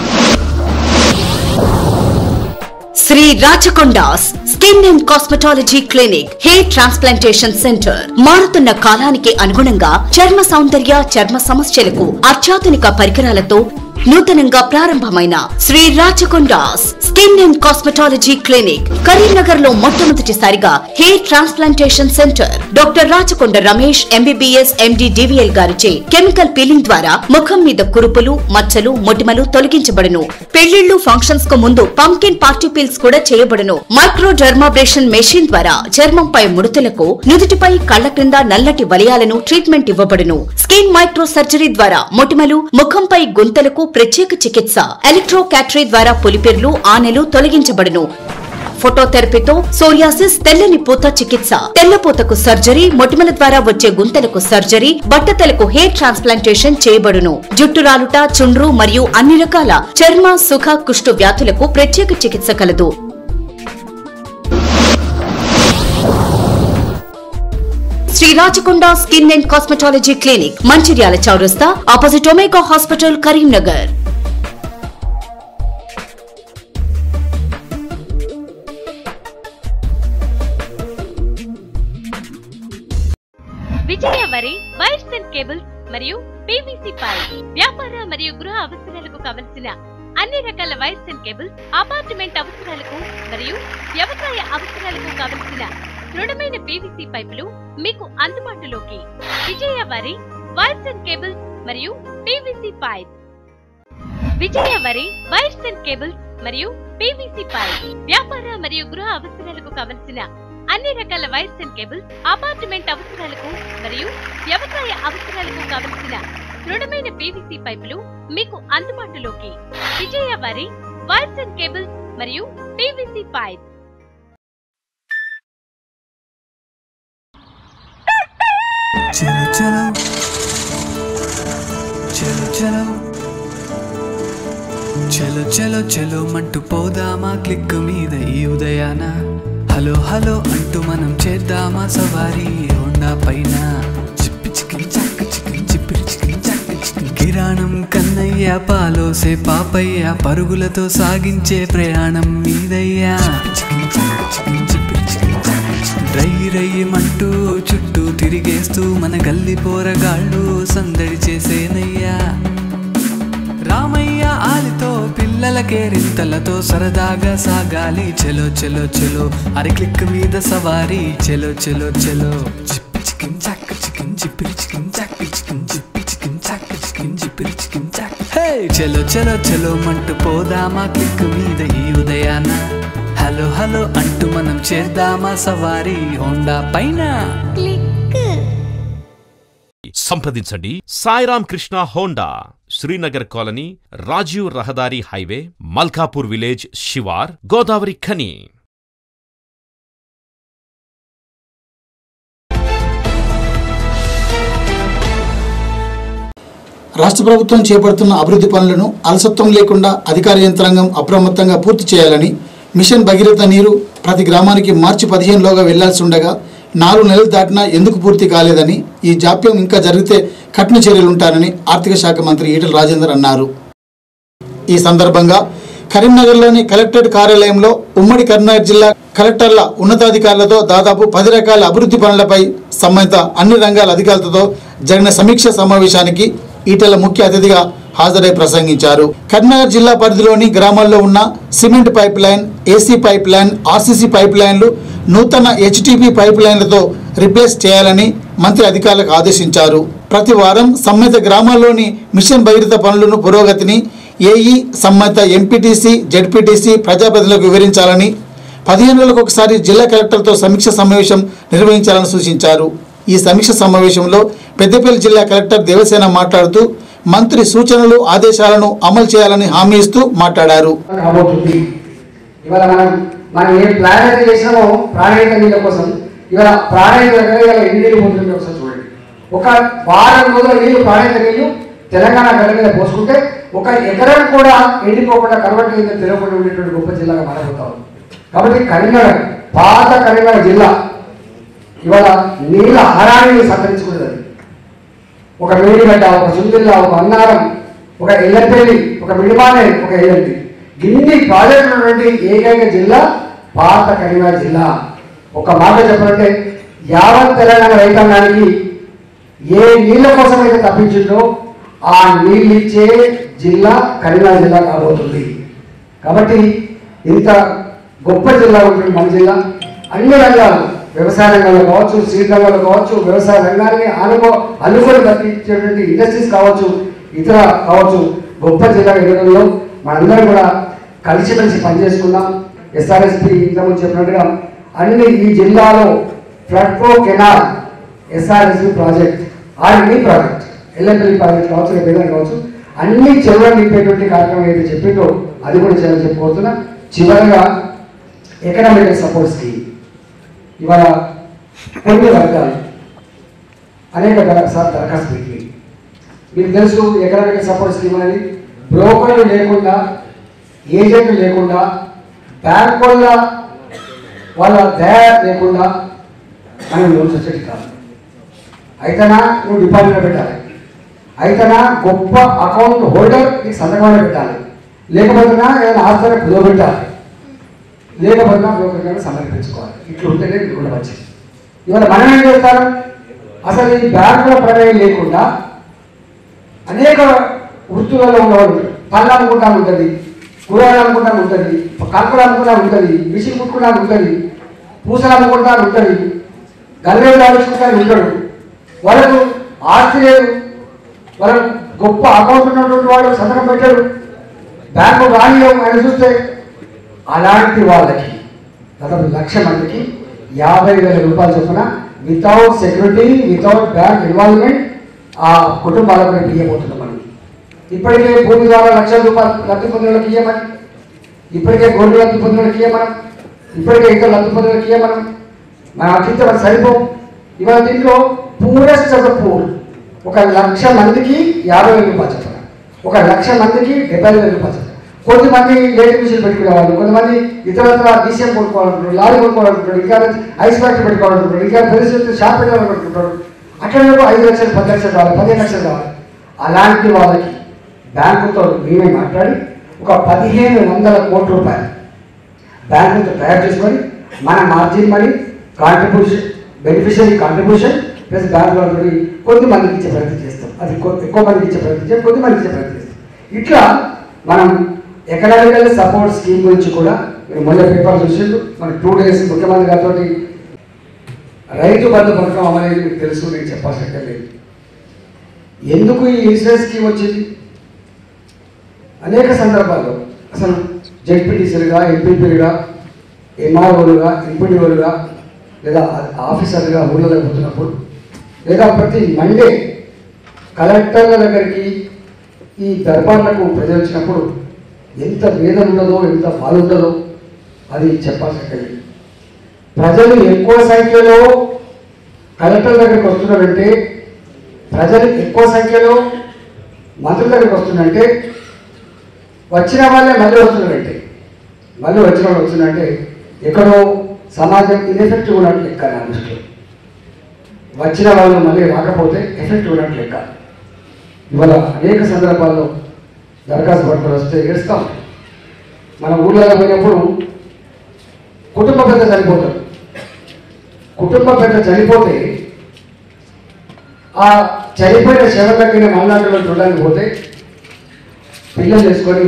Shri Rachakondas skin and cosmetology clinic hair transplantation centre మారుతున్న కాలానికి అనుగుణంగా చర్మ సౌందర్య చర్మ సమస్యలకు అత్యాధునిక పరికరాలతో నూతనంగా ప్రారంభమైన Shri Rachakondas skin and cosmetology clinic Karimnagar లో మొట్టమొదటిసారిగా hair transplantation centre doctor Rachakonda Ramesh MBBS MD DVL గారిచే కెమికల్ పీలింగ్ ద్వారా ముఖం మీద కురుపులు మచ్చలు మొటిమలు తొలగించబడును పెళ్లిళ్లు ఫంక్షన్స్ కు ముందు పంకిన్ పార్టీ పీల్స్ కూడా చేయబడును మైక్రో డర్మాబ్రేషన్ మెషిన్ ద్వారా చర్మంపై ముడతలకు నుదుటిపై కళ్ల క్రింద నల్లటి వలయాలను ట్రీట్మెంట్ ఇవ్వబడును స్కిన్ మైక్రో సర్జరీ ద్వారా మొటిమలు ముఖంపై గుంతలకు ప్రత్యేక చికిత్స ఎలక్ట్రో క్యాటరీ ద్వారా పులిపిర్లు ఆనెలు తొలగించబడును ఫోటోథెరపీతో సోరియాసిస్ తెల్లని పూత చికిత్స తెల్లపూతకు సర్జరీ మొటిమల ద్వారా వచ్చే గుంతలకు సర్జరీ బట్టతలకు హెయిర్ ట్రాన్స్ప్లాంటేషన్ చేయబడును జుట్టు రాలుట చుండ్రు మరియు అన్ని రకాల చర్మ సుఖ కుష్టు వ్యాధులకు ప్రత్యేక చికిత్స కలదు Shri Rachakonda skin and cosmetology clinic Mancherial చౌరస్తా opposite Omega hospital Karimnagar Vijaya వరి వైర్స్ అండ్ కేబుల్స్ మరియు పీవీసీ పైప్ వ్యాపార మరియు గృహ అవసరాలకు కావలసిన అన్ని రకాల వైర్స్ అండ్ కేబుల్స్ అపార్ట్మెంట్ అవసరాలకు మరియు వ్యవసాయ అవసరాలకు కావలసిన దృఢమైన పీవీసీ పైపులు మీకు అందుబాటులోకి విజయ వరి వైర్స్ అండ్ కేబుల్స్ మరియు పీవీసీ పైప్ విజయ వరి వైర్స్ అండ్ కేబుల్స్ మరియు పీవీసీ పైప్ వ్యాపార మరియు గృహ అవసరాలకు కావలసిన అన్ని రకాల వైర్స్ అండ్ కేబుల్స్ అపార్ట్మెంట్ అవసరాలకు మరియు వ్యవసాయ అవసరాలకు కావలసిన దృఢమైన పీవీసీ పైపులు మీకు అందుబాటులోకి విజయ వారి వైర్స్ అండ్ కేబుల్స్ మరియు పీవీసీ పైప్ చలో చలో చలో చలో చలో చలో చలో మంటూ పోదామా క్లిక్ మీద ఈ ఉదయాన హలో హలో అంటూ మనం చేద్దామా సవారీ హోండా పైన చిప్పి చికిరి చక్క చికిరి చిప్పిరి చికిరి చక్క చికిరి కిరాణం కన్నయ్య పాలోసే పాపయ్య పరుగులతో సాగించే ప్రయాణం మీదయ్యా చికిరి చక్క చికిరి చిప్పిరి చికిరి చక్క చికిరి. రై రయ్యమంటూ చుట్టూ తిరిగేస్తూ మన గల్లి పోరగాళ్ళు సందడి చేసేనయ్యా రామయ్య ఆలితో పిల్లలకే రింతలతో సరదాగా సాగాలి చెలో చెలో చెలో అరి క్లిక్ మీద సవారీ చెలో చెలో చెలో చిప్పి చికిన్ చాక్ చికిన్ చిప్పిరి చికిన్ చాక్ చికిన్ చిప్పి చికిన్ చాక్ చికిన్ చిప్పి చలో చలో చలో మంటూ పోదామా క్లిక్ మీద ఈ ఉదయాన హలో హలో అంటూ మనం చేద్దామా సవారీ హోండా పైన సంప్రదించండి సాయిరామ్ కృష్ణ హోండా శ్రీనగర్ కాలనీ రాజీవ్ రహదారి హైవే మల్కాపూర్ విలేజ్ శివార్ గోదావరి ఖని రాష్ట్ర ప్రభుత్వం చేపడుతున్న అభివృద్ధి పనులను అలసత్వం లేకుండా అధికార యంత్రాంగం అప్రమత్తంగా పూర్తి చేయాలని మిషన్ భగీరథ నీరు ప్రతి గ్రామానికి మార్చి పదిహేనులోగా వెళ్లాల్సి ఉండగా నాలుగు నెలలు దాటినా ఎందుకు పూర్తి కాలేదని ఈ జాప్యం ఇంకా జరిగితే కఠిన చర్యలుంటారని ఆర్థిక శాఖ మంత్రి ఈటల రాజేందర్ అన్నారు ఈ సందర్భంగా కరీంనగర్లోని కలెక్టరేట్ కార్యాలయంలో ఉమ్మడి కరీంనగర్ జిల్లా కలెక్టర్ల ఉన్నతాధికారులతో దాదాపు పది రకాల అభివృద్ధి పనులపై సంబంధిత అన్ని రంగాల అధికారులతో జరిగిన సమీక్ష సమావేశానికి ఈటెల ముఖ్య అతిథిగా హాజరై ప్రసంగించారు కరీంనగర్ జిల్లా పరిధిలోని గ్రామాల్లో ఉన్న cement pipeline AC pipeline RCC pipe లైన్లు నూతన హెచ్టిపి పైప్ లైన్లతో రిప్లేస్ చేయాలని మంత్రి అధికారులకు ఆదేశించారు ప్రతి వారం సంబంధిత గ్రామాల్లోని మిషన్ భగీరథ పనులను పురోగతిని ఏఈ సంబంధిత ఎంపీటీసీ జెడ్పీటీసీ ప్రజాప్రతినిధులకు వివరించాలని పదిహేను రోజులకు ఒకసారి జిల్లా కలెక్టర్తో సమీక్ష సమావేశం నిర్వహించాలని సూచించారు ఈ సమీక్ష సమావేశంలో పెద్దపల్లి జిల్లా కలెక్టర్ దేవసేన మాట్లాడుతూ మంత్రి సూచనలు ఆదేశాలను అమలు చేయాలని హామీ ఇస్తూ మాట్లాడారు రాబోతుంది ఇవాళ మనం మనం ఏం ప్లాన్ అయితే చేసినామో ప్రాణాయిక నీళ్ళ కోసం ఇవాళ ప్రాణాయిక దగ్గర ఇవాళ ఎన్ని నీళ్ళు పోతుంది ఒకసారి చూడండి ఒక వారం రోజుల నీళ్లు ప్రాణాయిక నీళ్లు తెలంగాణ గడ్డ మీద పోసుకుంటే ఒక ఎకరం కూడా ఎండిపోకుండా కరవట్ మీద తిరగకుండా ఉండేటువంటి గొప్ప జిల్లాగా మారబోతా ఉంది కాబట్టి కరీంనగర్ పాత కరీంనగర్ జిల్లా ఇవాళ నీళ్ళ హరాన్ని సంతరించుకున్నది అది. ఒక మేడిగడ్డ ఒక సుందిల్ల ఒక అన్నారం ఒక ఎల్లపల్లి ఒక మిడిమానే ఒక ఎల్లంపి గిన్ని ప్రాజెక్టులు ఉన్నటువంటి ఏకైక జిల్లా పాత కరీంనగర్ జిల్లా ఒక మాట చెప్పాలంటే యావత్ తెలంగాణ రైతాంగానికి ఏ నీళ్ళ కోసం అయితే తప్పించిందో ఆ నీళ్ళు ఇచ్చే జిల్లా కరీంనగర్ జిల్లా కాబోతుంది కాబట్టి ఇంత గొప్ప జిల్లా ఉంటుంది మన జిల్లా అన్ని రంగాలు వ్యవసాయ రంగంలో కావచ్చు సీడ్ రంగంలో కావచ్చు వ్యవసాయ రంగాన్ని అనుకో అనుకొని బతికించేటువంటి ఇండస్ట్రీస్ కావచ్చు ఇతర కావచ్చు గొప్ప జిల్లా ఎదగడంలో మనందరం కూడా కలిసిమెలిసి పనిచేసుకుందాం ఎస్ఆర్ఎస్పి ఇంతకుముందు చెప్పినట్టుగా అన్ని ఈ జిల్లాలో flood flow canal SRSP project RMD project Yellampalli project కావచ్చు రేపు ఏదైనా కావచ్చు అన్ని చెరువులు నింపేటువంటి కార్యక్రమం ఏదైతే చెప్పిందో అది కూడా చేయాలని చెప్పుకోతున్నా చివరగా ఎకనామిక్ సపోర్ట్ స్కీమ్ ఇవాళ కొన్ని వర్గాలు అనేక దర- సార్లు దరఖాస్తు పెట్టింది మీకు తెలుసు ఎకనామిక్ సపోర్ట్ స్కీమ్ అనేది బ్రోకర్లు లేకుండా ఏజెంట్లు లేకుండా బ్యాంక్ వల్ల వాళ్ళ దయ లేకుండా మనం లోన్స్ వచ్చేది కాదు అయితేనా నువ్వు డిపాజిట్ పెట్టాలి అయితేనా గొప్ప అకౌంట్ హోల్డర్ నీకు సంతకమైన పెట్టాలి లేకపోతేనా ఏదైనా ఆస్తులను కుదవబెట్టాలి లేకపోతే బ్రోకర్ సమర్పించుకోవాలి ఇట్లా ఉంటేనే ఇది కూడా మంచిది ఇవాళ మనం ఏం చేస్తారు అసలు ఈ బ్యాంకుల ప్రమేయం లేకుండా అనేక వృత్తులలో ఉన్నవాడు పళ్ళు అమ్ముకుంటా ఉంటుంది కూరగాయలు అమ్ముకుంటా ఉంటుంది కలుపులు అమ్ముకుంటా ఉంటుంది మిషన్ కుట్టుకుంటా ఉంటుంది పూసలు అమ్ముకుంటా ఉంటుంది గల్లేలు రాయించుకుంటా ఉంటాడు వాళ్ళకు ఆస్తి లేదు వాళ్ళకు గొప్ప అకౌంట్ ఉన్నటువంటి వాడు సంతకం పెట్టాడు బ్యాంకు రాని ఆయన చూస్తే అలాంటి వాళ్ళకి దాదాపు లక్ష మందికి యాభై వేల రూపాయలు చొప్పున without security without bank involvement ఆ కుటుంబాలకు రేపు ఇవ్వబోతున్నాం మనం ఇప్పటికే భూమి ద్వారా లక్షల రూపాయలు లబ్ధి పొందినకి ఇవ్వమని ఇప్పటికే గొర్రెలు లబ్ధి పొందినకి ఇవ్వమనం ఇప్పటికే ఇతర లబ్ధి పొందినకి ఇవ్వమనం మన అతిథి మనకు సరిపోం ఇవాళ దీంట్లో పూరెస్ట్ ఆఫ్ పూర్ ఒక లక్ష మందికి యాభై వేల రూపాయలు చెప్పాలి ఒక లక్ష మందికి డెబ్బై వేల రూపాయలు చెప్పాలి కొంతమంది లేట్ మిషన్ పెట్టుకునే వాళ్ళు కొంతమంది ఇతరత్ర డీసీఎం కొనుక్కోవాలనుకుంటారు లారీ కొనుక్కోవాలనుకుంటారు ఇంకా ఐస్ ఫ్యాక్టరీ పెట్టుకోవాలనుకుంటారు ఇంకా పరిస్థితి షాప్ పెట్టాలనుకుంటారు అట్లా మీకు ఐదు లక్షలు పది లక్షలు కావాలి పదిహేను లక్షలు కావాలి అలాంటి వాళ్ళకి బ్యాంకుతో మేమే మాట్లాడి ఒక పదిహేను వందల కోట్ల రూపాయలు బ్యాంకుతో తయారు చేసుకొని మన margin money contribution beneficiary contribution plus bank వాళ్ళతో కొద్ది మందికి ఇచ్చే ప్రయత్నం చేస్తాం అది కొ- ఎక్కువ మందికి ఇచ్చే ప్రయత్నం చేస్తాం కొద్ది మందికి ఇచ్చే ప్రయత్నం చేస్తాం ఇట్లా మనం ఎకనామికల్ సపోర్ట్ స్కీమ్ గురించి కూడా మీరు మొదటి పేపర్ చూసిండు మన టూ డేస్ ముఖ్యమంత్రి గారితో రైతు బంధు పథకం అమలు మీకు తెలుసు నేను చెప్పాల్సిన లేదు ఎందుకు ఈ ఇన్సూరెన్స్ స్కీమ్ వచ్చింది అనేక సందర్భాల్లో అసలు జెడ్పీటీసీలుగా ఎంపీపీలుగా ఎంఆర్ఓలుగా ఎంపీడీఓలుగా లేదా ఆఫీసర్లుగా ఊళ్ళో పోతున్నప్పుడు లేదా ప్రతి మండే కలెక్టర్ల దగ్గరికి ఈ దర్బార్లకు ప్రజలు వచ్చినప్పుడు ఎంత వేదన ఉండదో ఎంత బాధ ఉండదో అది చెప్పాల్సి ప్రజలు ఎక్కువ సంఖ్యలో కలెక్టర్ దగ్గరికి వస్తున్నారంటే ప్రజలు ఎక్కువ సంఖ్యలో మంత్రుల దగ్గరికి వస్తున్నారంటే వచ్చిన వాళ్ళే మళ్ళీ వస్తున్నారంటే మళ్ళీ వచ్చిన వాళ్ళు వస్తున్నారంటే ఎక్కడో సమాజం ఇన్ఎఫెక్టివ్ ఉన్నట్టు లెక్క నా దృష్టిలో వచ్చిన వాళ్ళు మళ్ళీ రాకపోతే ఎఫెక్ట్ ఉన్నట్టు లెక్క ఇవాళ అనేక సందర్భాల్లో దరఖాస్తు పట్టుకొని వస్తే ఏడుస్తాం మన ఊళ్ళలో పోయినప్పుడు కుటుంబ పెద్ద చనిపోతారు కుటుంబ పెద్ద చనిపోతే ఆ చనిపోయిన శవ దగ్గర మల్నాడులో చూడడానికి పోతే పిల్లలు వేసుకొని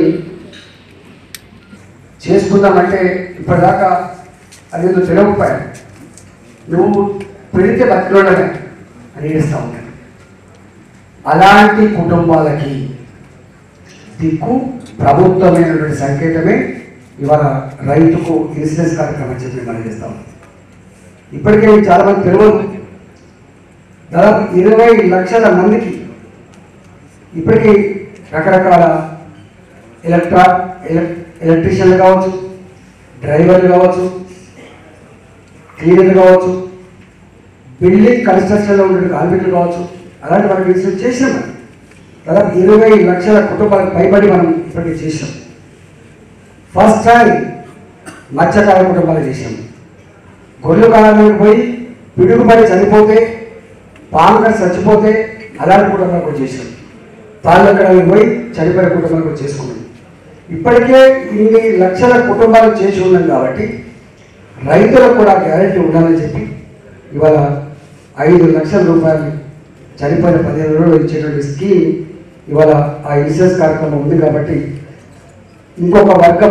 చేసుకుందామంటే ఇప్పటిదాకా అదేదో తెలియకపోయాను నువ్వు పెడితే బతిలోడమే అని ఏడుస్తూ ఉంటాను అలాంటి కుటుంబాలకి దిక్కు ప్రభుత్వమైనటువంటి సంకేతమే ఇవాళ రైతుకు ఇన్సూరెన్స్ కార్యక్రమం చెప్పి మనం చేస్తాం ఇప్పటికే చాలా మంది తెలియదు దాదాపు ఇరవై లక్షల మందికి ఇప్పటికీ రకరకాల ఎలక్ట్రా ఎలక్ట్రీషియన్లు కావచ్చు డ్రైవర్లు కావచ్చు క్లీనర్లు కావచ్చు బిల్డింగ్ కన్స్ట్రక్షన్లో ఉండే కార్మికులు కావచ్చు అలాంటి వాళ్ళకి ఇన్సూరెన్స్ చేసినాం మనం దాదాపు ఇరవై లక్షల కుటుంబాలకు పైబడి మనం ఇప్పటికీ చేసాం ఫస్ట్ టైం మత్స్యకార కుటుంబాలు చేసాం గొర్రెలు కాలానికి పోయి పిడుగుపడి చనిపోతే పాంకర్ చచ్చిపోతే అలాంటి కుటుంబాలు కూడా చేసాం తాళ్ళు ఎక్కడానికి పోయి చనిపోయే కుటుంబాలు కూడా చేసుకున్నాం ఇప్పటికే ఇన్ని లక్షల కుటుంబాలు చేసి ఉన్నాం కాబట్టి రైతులకు కూడా గ్యారెంటీ ఉండాలని చెప్పి ఇవాళ ఐదు లక్షల రూపాయలు చనిపోయిన పదిహేను రోజులు ఇచ్చేటువంటి స్కీమ్ ఇవాళ ఆ ఇన్సూరెన్స్ కార్యక్రమం ఉంది కాబట్టి ఇంకొక వర్గం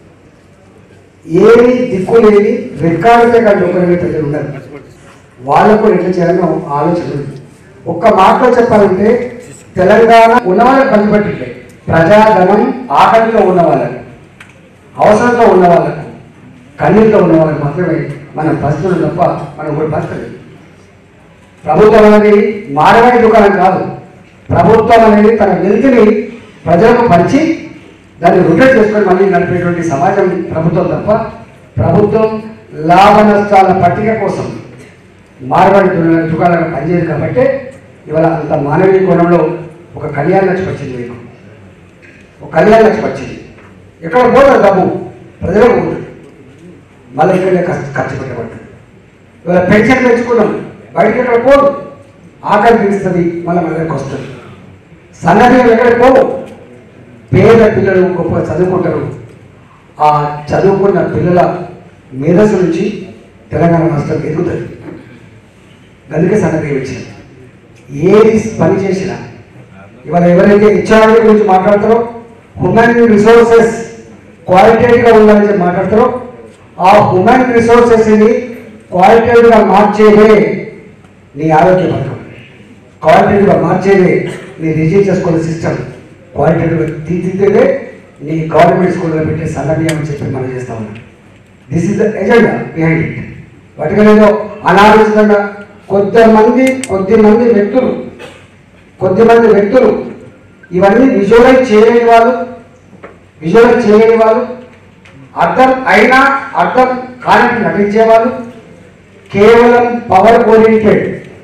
ఏమి దిక్కు లేని రికార్డుతే కానీ ఒకరి ప్రజలు ఉన్నారు వాళ్ళకు కూడా ఎట్లా చేయాలనో ఆలోచన ఉంది ఒక్క మాటలో చెప్పాలంటే తెలంగాణ ఉన్నవాళ్ళకి పంచిపెట్టట్లే ప్రజాధనం ఆకలిలో ఉన్న వాళ్ళకి అవసరంలో ఉన్న వాళ్ళకు కన్నీళ్ళతో ఉన్న వాళ్ళకి మాత్రమే మనం బతుకులు తప్ప మనం కూడా బతకలేదు ప్రభుత్వం అనేది మారవాడి దుకాణం కాదు ప్రభుత్వం అనేది తన వెలుగుని ప్రజలకు పంచి దాన్ని రొటేట్ చేసుకొని మళ్ళీ నడిపేటువంటి సమాజం ప్రభుత్వం తప్ప ప్రభుత్వం లాభ నష్టాల పట్టిక కోసం మార్వాడి దుకాణాలు దుకాణాలకు పనిచేయదు కాబట్టి ఇవాళ అంత మానవీయ కోణంలో ఒక కళ్యాణ లక్ష్మి వచ్చింది మీకు ఒక కళ్యాణ లక్ష్మి వచ్చింది ఎక్కడ పోతారు డబ్బు ప్రజలకు పోతుంది మళ్ళీ ఇక్కడే ఖర్చు ఖర్చు పెట్టబడ్డాడు ఇవాళ పెన్షన్ పెంచుకున్నాం బయటకి ఎక్కడ పోదు ఆకలి తీస్తుంది మళ్ళీ మన దగ్గరికి వస్తుంది సన్నబియ్యం ఎక్కడ పోవు పేద పిల్లలు గొప్ప చదువుకుంటారు ఆ చదువుకున్న పిల్లల మేధస్సు నుంచి తెలంగాణ రాష్ట్రం ఎదుగుతుంది అందుకే సన్నబియ్యం ఇచ్చింది ఏది పని చేసినా ఇవాళ ఎవరైతే హెచ్ఆర్డీ గురించి మాట్లాడతారో హ్యూమన్ రిసోర్సెస్ క్వాలిటేటివ్గా ఉండాలని చెప్పి మాట్లాడతారో ఆ హ్యూమన్ రిసోర్సెస్ని క్వాలిటేటివ్గా మార్చేదే నీ ఆరోగ్య పథకం క్వాలిటేటివ్గా మార్చేదే నీ రిజీవ్ చేసుకునే సిస్టమ్ క్వాలిటేటివ్గా తీర్చిదిద్దేదే నీ గవర్నమెంట్ స్కూల్లో పెట్టే సన్నబియ్యం అని చెప్పి మనం చేస్తా ఉన్నాం this is the agenda behind it వాటికనేదో అనాలోచితంగా కొద్దిమంది కొద్దిమంది వ్యక్తులు కొద్దిమంది వ్యక్తులు ఇవన్నీ విజువలైజ్ చేయలేని వాళ్ళు విజువలైజ్ చేయలేని వాళ్ళు అర్థం అయినా అర్థం కానట్టు నటించేవాళ్ళు కేవలం పవర్ ఓరియంటెడ్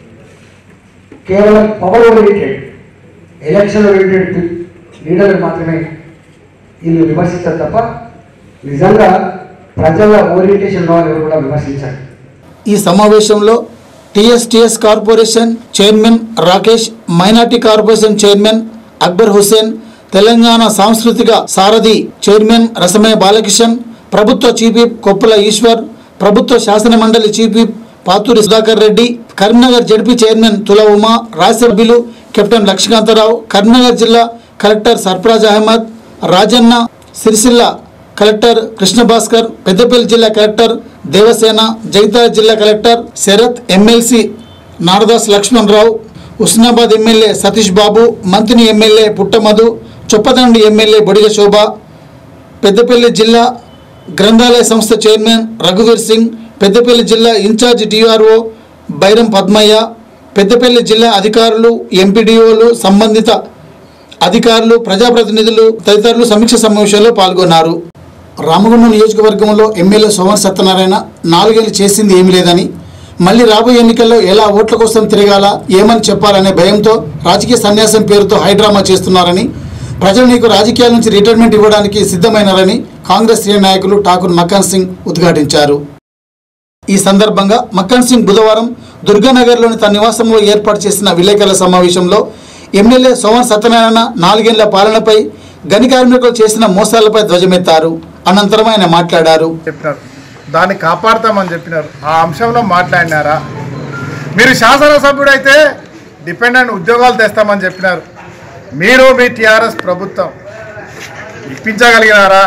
కేవలం పవర్ ఓరియంటెడ్ ఎలక్షన్ ఓరియంటెడ్ లీడర్లు మాత్రమే వీళ్ళు విమర్శించారు తప్ప నిజంగా ప్రజల ఓరియంటేషన్ వాళ్ళు కూడా విమర్శించారు ఈ సమావేశంలో TSTS corporation chairman Rakesh minority corporation chairman Akbar Hussain Telangana సాంస్కృతిక సారథి చైర్మన్ రసమయ బాలకిషన్ ప్రభుత్వ చీఫ్ విప్ కొప్పుల ఈశ్వర్ ప్రభుత్వ శాసన మండలి chief whip Pathuri Sudhakar Reddy Karimnagar ZP chairman Tula Uma రాజ్యసభ్యులు కెప్టెన్ లక్ష్మీకాంతరావు కరీంనగర్ జిల్లా కలెక్టర్ సర్ఫరాజ్ అహ్మద్ రాజన్న సిరిసిల్ల కలెక్టర్ కృష్ణభాస్కర్ పెద్దపల్లి జిల్లా కలెక్టర్ దేవసేన జగిత్యాల జిల్లా collector Sarath MLC Naradas Lakshmanarao Husnabad MLA Satish Babu మంత్రి ఎమ్మెల్యే పుట్టమధు చొప్పదండి ఎమ్మెల్యే బొడిగ శోభ పెద్దపల్లి జిల్లా గ్రంథాలయ సంస్థ చైర్మన్ రఘువీర్ సింగ్ పెద్దపల్లి జిల్లా ఇన్ఛార్జ్ డిఆర్ఓ బైరం పద్మయ్య పెద్దపల్లి జిల్లా అధికారులు ఎంపీడీఓలు సంబంధిత అధికారులు ప్రజాప్రతినిధులు తదితరులు సమీక్ష సమావేశంలో పాల్గొన్నారు రామగుండం నియోజకవర్గంలో ఎమ్మెల్యే సోమన్ సత్యనారాయణ నాలుగేళ్లు చేసింది ఏమీ లేదని మళ్ళీ రాబోయే ఎన్నికల్లో ఎలా ఓట్ల కోసం తిరగాల ఏమని చెప్పాలనే భయంతో రాజకీయ సన్యాసం పేరుతో హైడ్రామా చేస్తున్నారని ప్రజలు నీకు రాజకీయాల నుంచి రిటైర్మెంట్ ఇవ్వడానికి సిద్ధమైనారని కాంగ్రెస్ సీనియర్ నాయకులు ఠాకూర్ మక్కన్ సింగ్ ఉద్ఘాటించారు ఈ సందర్భంగా మక్కన్ సింగ్ బుధవారం దుర్గానగర్లోని తన నివాసంలో ఏర్పాటు చేసిన విలేకరుల సమావేశంలో ఎమ్మెల్యే సోమన్ సత్యనారాయణ నాలుగేళ్ల పాలనపై గని కార్మికులు చేసిన మోసాలపై ధ్వజమెత్తారు అనంతరం ఆయన మాట్లాడారు చెప్పినారు దాన్ని కాపాడతామని చెప్పినారు ఆ అంశంలో మాట్లాడినారా మీరు శాసనసభ్యుడైతే డిపెండెంట్ ఉద్యోగాలు తెస్తామని చెప్పినారు మీరు మీ టీఆర్ఎస్ ప్రభుత్వం ఇప్పించగలిగినారా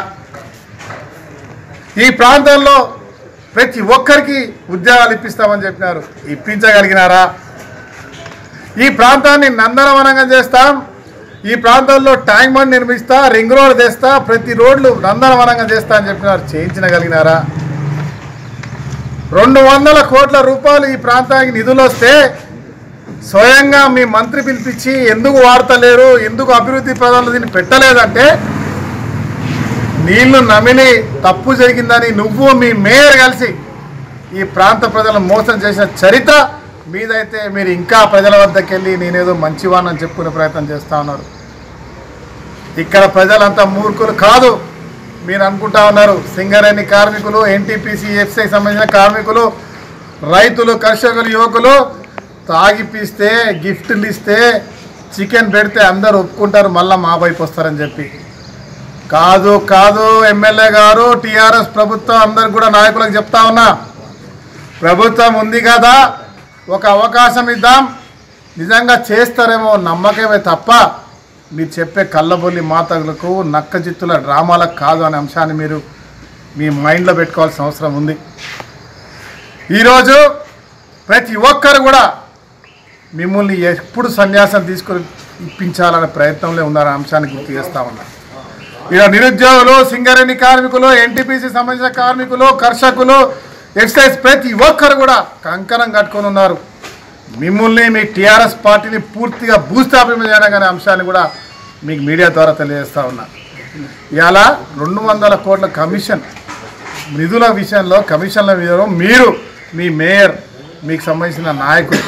ఈ ప్రాంతంలో ప్రతి ఒక్కరికి ఉద్యోగాలు ఇప్పిస్తామని చెప్పినారు ఇప్పించగలిగినారా ఈ ప్రాంతాన్ని నందనవనంగా చేస్తాం ఈ ప్రాంతంలో ట్యాంక్ బండ్ నిర్మిస్తా రింగ్ రోడ్ తెస్తా ప్రతి రోడ్లు నందనవనంగా చేస్తా అని చెప్పినారు చేయించగలిగినారా రెండు వందల కోట్ల రూపాయలు ఈ ప్రాంతానికి నిధులు వస్తే స్వయంగా మీ మంత్రి పిలిపించి ఎందుకు వాడతలేరు ఎందుకు అభివృద్ధి పదాలు దీన్ని పెట్టలేదంటే నీళ్లు నమిలి తప్పు జరిగిందని నువ్వు మీ మేయర్ కలిసి ఈ ప్రాంత ప్రజలను మోసం చేసిన చరిత్ర మీదైతే మీరు ఇంకా ప్రజల వద్దకు వెళ్ళి నేనేదో మంచివాణ్ణని చెప్పుకునే ప్రయత్నం చేస్తా ఉన్నారు ఇక్కడ ప్రజలంతా మూర్ఖులు కాదు మీరు అనుకుంటా ఉన్నారు సింగరేణి కార్మికులు ఎన్టీపీసీ ఎఫ్సీకి సంబంధించిన కార్మికులు రైతులు కర్షకులు యువకులు తాగిపిస్తే గిఫ్ట్లు ఇస్తే చికెన్ పెడితే అందరూ ఒప్పుకుంటారు మళ్ళీ మా వైపు వస్తారని చెప్పి కాదు కాదు ఎమ్మెల్యే గారు టీఆర్ఎస్ ప్రభుత్వం అందరు కూడా నాయకులకు చెప్తా ఉన్నా ప్రభుత్వం ఉంది కదా ఒక అవకాశం ఇద్దాం నిజంగా చేస్తారేమో నమ్మకమే తప్ప మీరు చెప్పే కళ్ళబొల్లి మాతలకు నక్క జిత్తుల డ్రామాలకు కాదు అనే అంశాన్ని మీరు మీ మైండ్లో పెట్టుకోవాల్సిన అవసరం ఉంది ఈరోజు ప్రతి ఒక్కరు కూడా మిమ్మల్ని ఎప్పుడు సన్యాసం తీసుకొని ఇప్పించాలనే ప్రయత్నంలో ఉన్నారనే అంశాన్ని గుర్తు చేస్తా ఉన్నారు ఇక నిరుద్యోగులు సింగరేణి కార్మికులు ఎన్టీపీసీ సంబంధించిన కార్మికులు కర్షకులు ఎక్సైజ్ ప్రతి ఒక్కరు కూడా కంకణం కట్టుకొని ఉన్నారు మిమ్మల్ని మీ టీఆర్ఎస్ పార్టీని పూర్తిగా భూస్థాపించడం అనే అంశాన్ని కూడా మీకు మీడియా ద్వారా తెలియజేస్తా ఉన్నా ఇవాళ రెండు వందల కోట్ల కమిషన్ నిధుల విషయంలో కమిషన్ల విషయంలో మీరు మీ మేయర్ మీకు సంబంధించిన నాయకులు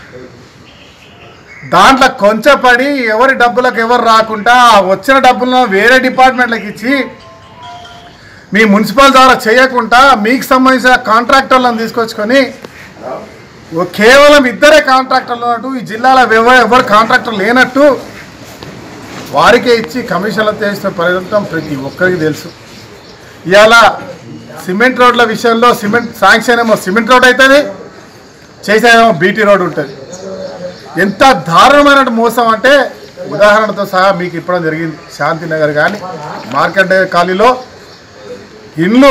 దాంట్లో కొంచెపడి ఎవరి డబ్బులకు ఎవరు రాకుండా ఆ వచ్చిన డబ్బులను వేరే డిపార్ట్మెంట్లకు ఇచ్చి మీ మున్సిపల్ ద్వారా చేయకుండా మీకు సంబంధించిన కాంట్రాక్టర్లను తీసుకొచ్చుకొని ఓ కేవలం ఇద్దరే కాంట్రాక్టర్లు ఉన్నట్టు ఈ జిల్లాలో ఎవరు ఎవరు కాంట్రాక్టర్ లేనట్టు వారికే ఇచ్చి కమిషన్లు చేసిన ప్రయత్నం ప్రతి ఒక్కరికి తెలుసు ఇవాళ సిమెంట్ రోడ్ల విషయంలో సిమెంట్ శాంక్షన్ ఏమో సిమెంట్ రోడ్ అవుతుంది చేసేదేమో బీటీ రోడ్ ఉంటుంది ఎంత దారుణమైన మోసం అంటే ఉదాహరణతో సహా మీకు ఇప్పడం జరిగింది శాంతినగర్ కానీ మార్కెట్ కాలనీలో ఇండ్లు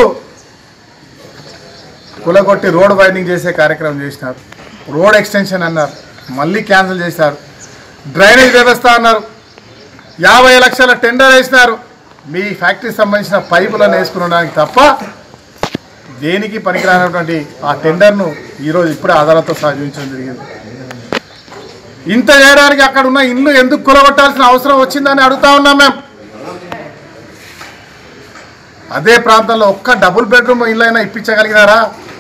కులగొట్టి రోడ్ వైండింగ్ చేసే కార్యక్రమం చేసినారు రోడ్ ఎక్స్టెన్షన్ అన్నారు మళ్ళీ క్యాన్సిల్ చేశారు డ్రైనేజ్ వ్యవస్థ అన్నారు యాభై లక్షల టెండర్ వేసినారు మీ ఫ్యాక్టరీకి సంబంధించిన పైపులను వేసుకునడానికి తప్ప దేనికి పనికిరానటువంటి ఆ టెండర్ను ఈరోజు ఇప్పుడే ఆధారాలతో సాధించడం జరిగింది ఇంత చేయడానికి అక్కడ ఉన్న ఇల్లు ఎందుకు కులగొట్టాల్సిన అవసరం వచ్చిందని అడుగుతా ఉన్నాం మేము అదే ప్రాంతంలో ఒక్క డబుల్ బెడ్రూమ్ ఇల్లు అయినా ఇప్పించగలిగినారా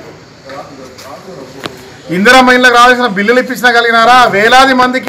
ఇందిరమ్మ ఇళ్ళకి రావాల్సిన బిల్లులు ఇప్పించగలిగినారా వేలాది మందికి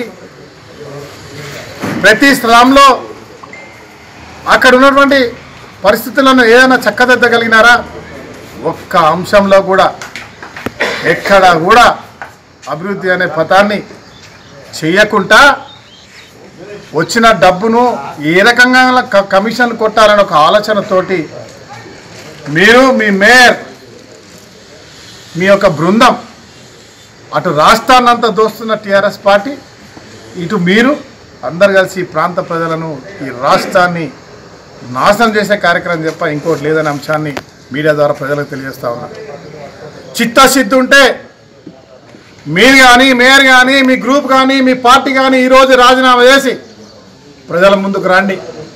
ప్రతి స్థలంలో అక్కడ ఉన్నటువంటి పరిస్థితులను ఏదైనా చక్కదిద్దగలిగినారా ఒక్క అంశంలో కూడా ఎక్కడ కూడా అభివృద్ధి అనే పథాన్ని చేయకుండా వచ్చిన డబ్బును ఏ రకంగా క- కమిషన్ కొట్టాలనే ఒక ఆలోచనతోటి మీరు మీ మేయర్ మీ యొక్క బృందం అటు రాష్ట్రాన్నంతా దోస్తున్న టీఆర్ఎస్ పార్టీ ఇటు మీరు అందరు కలిసి ఈ ప్రాంత ప్రజలను ఈ రాష్ట్రాన్ని నాశనం చేసే కార్యక్రమం చెప్ప ఇంకోటి లేదనే అంశాన్ని మీడియా ద్వారా ప్రజలకు తెలియజేస్తా ఉన్నారు చిత్తశుద్ధి ఉంటే మీరు కానీ మేయర్ కానీ మీ గ్రూప్ కానీ మీ పార్టీ కానీ ఈరోజు రాజీనామా చేసి ప్రజల ముందుకు రండి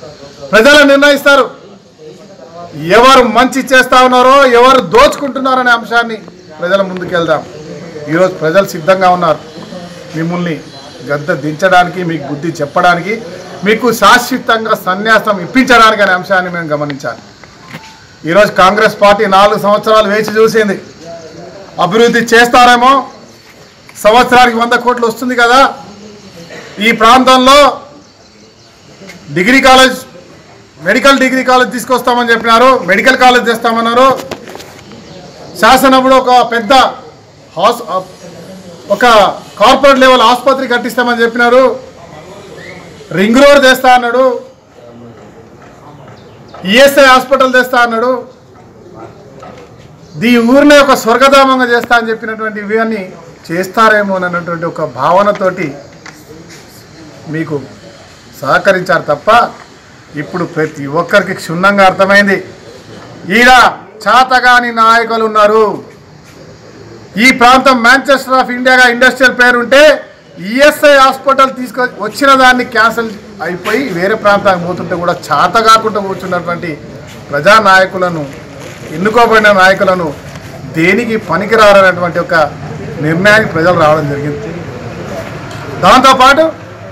ప్రజలు నిర్ణయిస్తారు ఎవరు మంచి చేస్తా ఉన్నారో ఎవరు దోచుకుంటున్నారో అనే అంశాన్ని ప్రజల ముందుకు వెళ్దాం ఈరోజు ప్రజలు సిద్ధంగా ఉన్నారు మిమ్మల్ని గద్ద దించడానికి మీకు బుద్ధి చెప్పడానికి మీకు శాశ్వతంగా సన్యాసం ఇప్పించడానికి అనే అంశాన్ని మేము గమనించాలి ఈరోజు కాంగ్రెస్ పార్టీ నాలుగు సంవత్సరాలు వేచి చూసింది అభివృద్ధి చేస్తారేమో సంవత్సరానికి వంద కోట్లు వస్తుంది కదా ఈ ప్రాంతంలో degree college medical degree college తీసుకొస్తామని చెప్పినారు మెడికల్ కాలేజ్ తెస్తామన్నారు శాసనప్పుడు ఒక పెద్ద హాస్ ఒక కార్పొరేట్ లెవెల్ ఆసుపత్రి కట్టిస్తామని చెప్పినారు రింగ్ రోడ్ తెస్తా అన్నాడు ఈఎస్ఐ హాస్పిటల్ తెస్తా అన్నాడు దీ ఊరినే ఒక స్వర్గధామంగా చేస్తా అని చెప్పినటువంటి ఇవన్నీ చేస్తారేమో అన్నటువంటి ఒక భావనతోటి మీకు సహకరించారు తప్ప ఇప్పుడు ప్రతి ఒక్కరికి క్షుణ్ణంగా అర్థమైంది ఈడ చాతగాని నాయకులు ఉన్నారు ఈ ప్రాంతం మాంచెస్టర్ ఆఫ్ ఇండియాగా ఇండస్ట్రియల్ పేరు ఉంటే ఈఎస్ఐ హాస్పిటల్ తీసుకొ వచ్చిన దాన్ని క్యాన్సిల్ అయిపోయి వేరే ప్రాంతానికి పోతుంటే కూడా చాత కాకుండా కూర్చున్నటువంటి ప్రజా నాయకులను ఎన్నుకోబడిన నాయకులను దేనికి పనికిరారనేటువంటి ఒక నిర్ణయానికి ప్రజలు రావడం జరిగింది దాంతోపాటు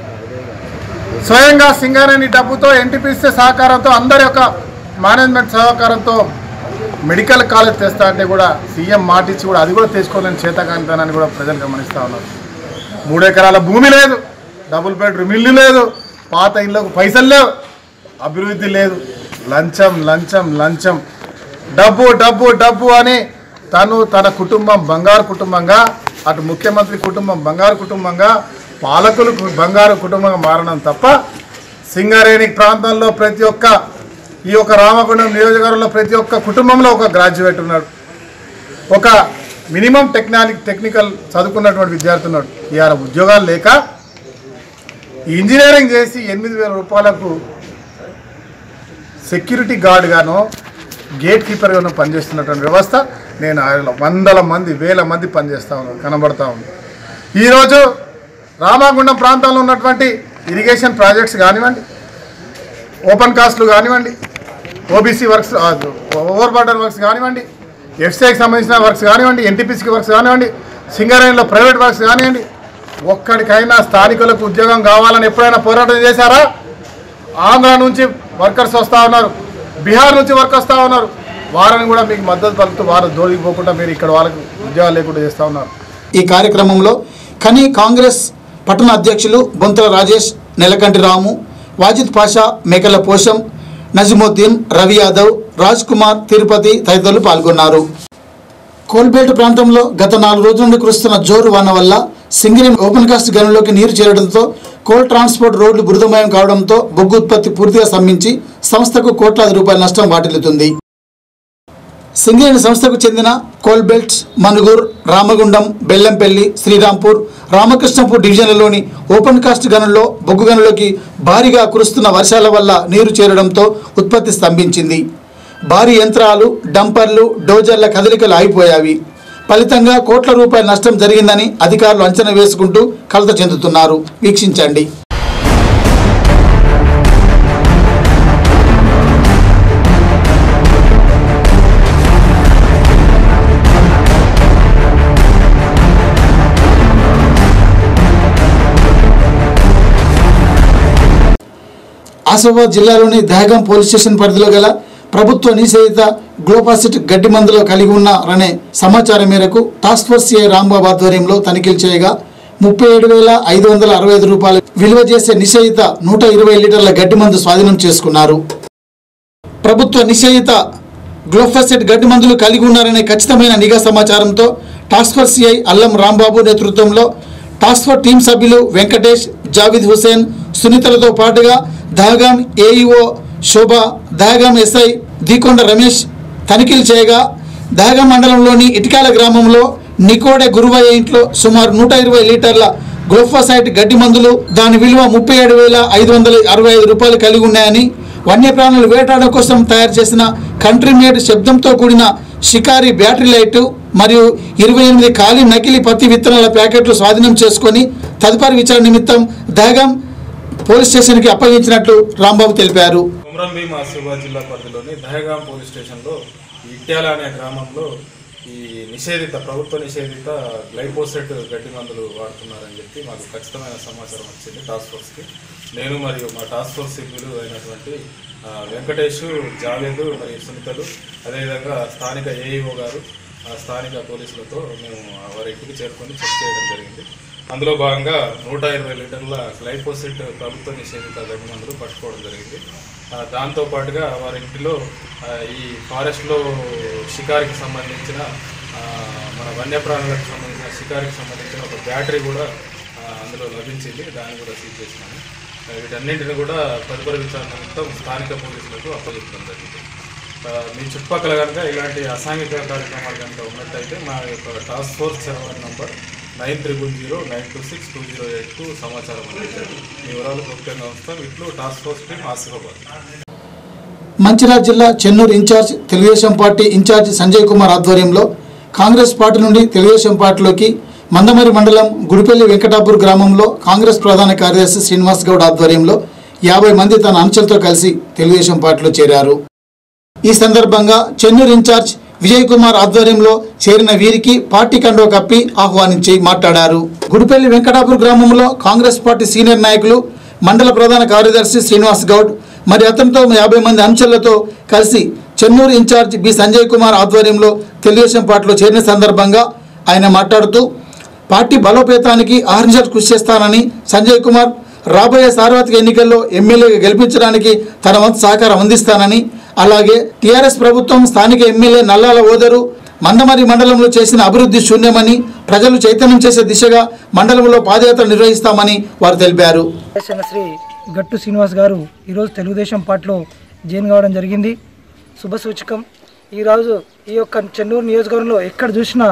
స్వయంగా సింగరేణి డబ్బుతో ఎన్టీపీసీ సహకారంతో అందరి యొక్క మేనేజ్మెంట్ సహకారంతో మెడికల్ కాలేజ్ తెస్తా అంటే కూడా సీఎం మాటిచ్చి కూడా అది కూడా తీసుకోలేని చేతకాంతనాన్ని కూడా ప్రజలు గమనిస్తూ ఉన్నారు మూడు ఎకరాల భూమి లేదు డబుల్ బెడ్రూమ్ ఇల్లు లేదు పాత ఇళ్ళకు పైసలు లేవు అభివృద్ధి లేదు లంచం లంచం లంచం డబ్బు డబ్బు డబ్బు అని తను తన కుటుంబం బంగారు కుటుంబంగా అటు ముఖ్యమంత్రి కుటుంబం బంగారు కుటుంబంగా పాలకులు బంగారు కుటుంబంగా మారడం తప్ప సింగరేణి ప్రాంతంలో ప్రతి ఒక్క ఈ యొక్క రామగుండం నియోజకవర్గంలో ప్రతి ఒక్క కుటుంబంలో ఒక గ్రాడ్యుయేట్ ఉన్నాడు ఒక మినిమం టెక్నాలి టెక్నికల్ చదువుకున్నటువంటి విద్యార్థి ఉన్నాడు ఇవాళ ఉద్యోగాలు లేక ఇంజనీరింగ్ చేసి ఎనిమిది వేల రూపాయలకు సెక్యూరిటీ గార్డ్గాను గేట్ కీపర్గాను పనిచేస్తున్నటువంటి వ్యవస్థ నేను ఆయన వందల మంది వేల మంది పనిచేస్తూ ఉన్నారు కనబడతా ఉంది ఈరోజు రామాగుండం ప్రాంతంలో ఉన్నటువంటి ఇరిగేషన్ ప్రాజెక్ట్స్ కానివ్వండి ఓపెన్ కాస్ట్లు కానివ్వండి OBC works over border works కానివ్వండి ఎఫ్సీఐకి సంబంధించిన వర్క్స్ కానివ్వండి ఎన్టీపీసీకి వర్క్స్ కానివ్వండి సింగరేణిలో ప్రైవేట్ వర్క్స్ కానివ్వండి ఒక్కడికైనా స్థానికులకు ఉద్యోగం కావాలని ఎప్పుడైనా పోరాటం చేశారా ఆంధ్ర నుంచి వర్కర్స్ వస్తూ ఉన్నారు బీహార్ నుంచి వర్క్ వస్తూ ఉన్నారు వారిని కూడా మీకు మద్దతు పలుకుతూ వారు జోలికి పోకుండా మీరు ఇక్కడ వాళ్ళకు ఉద్యోగాలు లేకుండా చేస్తూ ఉన్నారు ఈ కార్యక్రమంలో కని కాంగ్రెస్ పట్టణ అధ్యక్షులు బొంతల రాజేష్ నెలకంటి రాము వాజిద్ పాషా మేకల పోషం నజముద్దీన్ రవి యాదవ్ రాజ్ కుమార్ తిరుపతి తదితరులు పాల్గొన్నారు కోల్బేటు ప్రాంతంలో గత నాలుగు రోజుల నుండి కురుస్తున్న జోరు వాన వల్ల సింగరేణి ఓపెన్ కాస్ట్ గనుల్లోకి నీరు చేరడంతో కోల్ ట్రాన్స్పోర్ట్ రోడ్లు బురదమయం కావడంతో బొగ్గు ఉత్పత్తి పూర్తిగా స్తంభించి సంస్థకు కోట్లాది రూపాయల నష్టం వాటిల్లుతుంది సింగరేణి సంస్థకు చెందిన కోల్బెల్ట్ మనుగూర్ రామగుండం బెల్లంపల్లి శ్రీరాంపూర్ రామకృష్ణపూర్ డివిజన్లలోని ఓపెన్ కాస్ట్ గనుల్లో బొగ్గు గనులోకి భారీగా కురుస్తున్న వర్షాల వల్ల నీరు చేరడంతో ఉత్పత్తి స్తంభించింది భారీ యంత్రాలు డంపర్లు డోజర్ల కదలికలు ఆగిపోయావి ఫలితంగా కోట్ల రూపాయల నష్టం జరిగిందని అధికారులు అంచనా వేసుకుంటూ కలత చెందుతున్నారు వీక్షించండి ఆసిఫాబాద్ జిల్లాలోని దహగం పోలీస్ స్టేషన్ పరిధిలో గల ప్రభుత్వ నిషేధిత గ్లోపాసిట్ గడ్డి మందులో కలిగి ఉన్నారనే సమాచారం మేరకు టాస్క్ ఫోర్స్ సిఐ రాంబాబు ఆధ్వర్యంలో తనిఖీలు చేయగా ముప్పై ఏడు వేల ఐదు వందల అరవై ఐదు రూపాయలు విలువ చేసే నిషేధిత నూట ఇరవై లీటర్ల గడ్డి మందు స్వాధీనం చేసుకున్నారు ప్రభుత్వ నిషేధిత గ్లోఫాసెట్ గడ్డి మందులు కలిగి ఉన్నారనే ఖచ్చితమైన నిఘా సమాచారంతో టాస్క్ ఫోర్స్ సిఐ అల్లం రాంబాబు నేతృత్వంలో టాస్క్ ఫోర్స్ టీం సభ్యులు వెంకటేష్ జావిద్ హుసేన్ సునీతలతో పాటుగా దహగాం ఏఈఓ శోభ దహగాం ఎస్ఐ దీకొండ రమేష్ తనిఖీలు చేయగా దహగాం మండలంలోని ఇటికాల గ్రామంలో నికోడే గురువయ్య ఇంట్లో సుమారు నూట ఇరవై లీటర్ల గ్లోఫోసైట్ గడ్డి మందులు దాని విలువ ముప్పై ఏడు వేల ఐదు వందల అరవై ఐదు రూపాయలు కలిగి ఉన్నాయని వన్యప్రాణులు వేటాడడం కోసం తయారు చేసిన కంట్రీ మేడ్ శబ్దంతో కూడిన షికారి బ్యాటరీ లైటు మరియు ఇరవై ఎనిమిది ఖాళీ నకిలీ పత్తి విత్తనాల ప్యాకెట్లు స్వాధీనం చేసుకొని తదుపరి విచారణ నిమిత్తం దహగం పోలీస్ స్టేషన్కి అప్పగించినట్లు రాంబాబు తెలిపారు కొమ్రంభీం ఆసిఫాబాద్ జిల్లా పరిధిలోని దహగాం పోలీస్ స్టేషన్లో ఇట్యాల అనే గ్రామంలో ఈ నిషేధిత ప్రభుత్వ నిషేధిత గ్లైపోసెట్ గడ్డి మందులు వాడుతున్నారని చెప్పి మాకు ఖచ్చితమైన సమాచారం వచ్చింది టాస్క్ ఫోర్స్కి నేను మరియు మా టాస్క్ ఫోర్స్ సభ్యులు అయినటువంటి ఆ, వెంకటేష్ జావేద్ మరియు సునీతలు అదేవిధంగా స్థానిక ఏఈఓ గారు ఆ స్థానిక పోలీసులతో మేము వారి ఇంటికి చేరుకొని చెక్ చేయడం జరిగింది అందులో భాగంగా నూట ఇరవై లీటర్ల గ్లైపోసిట్ ప్రభుత్వ నిషేధిత గడ్డి మందులు పట్టుకోవడం జరిగింది ఆ, దాంతో పాటుగా వారి ఇంటిలో ఆ, ఈ ఫారెస్ట్లో షికారికి సంబంధించిన ఆ, మన వన్యప్రాణులకు సంబంధించిన షికారికి సంబంధించిన ఒక బ్యాటరీ కూడా ఆ, అందులో లభించింది దాన్ని కూడా సీజ్ చేసినాము ఆ, వీటన్నింటిని కూడా తదుపరి విచారణ నిమిత్తం స్థానిక పోలీసులకు అప్పగించడం జరిగింది ఆ, మీ చుట్టుపక్కల కనుక ఇలాంటి అసాంఘిక కార్యక్రమాలు కనుక ఉన్నట్టయితే మా యొక్క task force seven number nine triple zero nine two six two zero eight two సమాచారం అందించండి మీ వివరాలు గోప్యంగా ఉంచుతాం ఇట్లు task force team Asifabad Mancherial జిల్లా Chennur incharge Telugu Desam party incharge Sanjay Kumar ఆధ్వర్యంలో కాంగ్రెస్ పార్టీ నుండి తెలుగుదేశం పార్టీలోకి మందమరి మండలం గుడిపల్లి వెంకటాపూర్ గ్రామంలో కాంగ్రెస్ ప్రధాన కార్యదర్శి శ్రీనివాస్ గౌడ్ ఆధ్వర్యంలో యాభై మంది తన అనుచరులతో కలిసి తెలుగుదేశం పార్టీలో చేరారు ఈ సందర్భంగా చెన్నూరు ఇన్ఛార్జ్ విజయ్ కుమార్ ఆధ్వర్యంలో చేరిన వీరికి పార్టీ కండో కప్పి ఆహ్వానించి మాట్లాడారు గుడిపల్లి వెంకటాపూర్ గ్రామంలో కాంగ్రెస్ పార్టీ సీనియర్ నాయకులు మండల ప్రధాన కార్యదర్శి శ్రీనివాస్ గౌడ్ మరి అతనితో యాభై మంది అంచెలతో కలిసి చెన్నూరు ఇన్ఛార్జ్ బి సంజయ్ కుమార్ ఆధ్వర్యంలో తెలుగుదేశం పార్టీలో చేరిన సందర్భంగా ఆయన మాట్లాడుతూ పార్టీ బలోపేతానికి ఆహర్నిశలు కృషి చేస్తానని సంజయ్ కుమార్ రాబోయే సార్వత్రిక ఎన్నికల్లో ఎమ్మెల్యేగా గెలిపించడానికి తన వంతు సహకారం అందిస్తానని అలాగే టీఆర్ఎస్ ప్రభుత్వం స్థానిక ఎమ్మెల్యే నల్లాల ఓదరు మందమరి మండలంలో చేసిన అభివృద్ధి శూన్యమని ప్రజలు చైతన్యం చేసే దిశగా మండలంలో పాదయాత్ర నిర్వహిస్తామని వారు తెలిపారు చేసిన శ్రీ గట్టు శ్రీనివాస్ గారు ఈరోజు తెలుగుదేశం పార్టీలో జాయిన్ కావడం జరిగింది శుభసూచకం ఈరోజు ఈ యొక్క చెన్నూరు నియోజకవర్గంలో ఎక్కడ చూసినా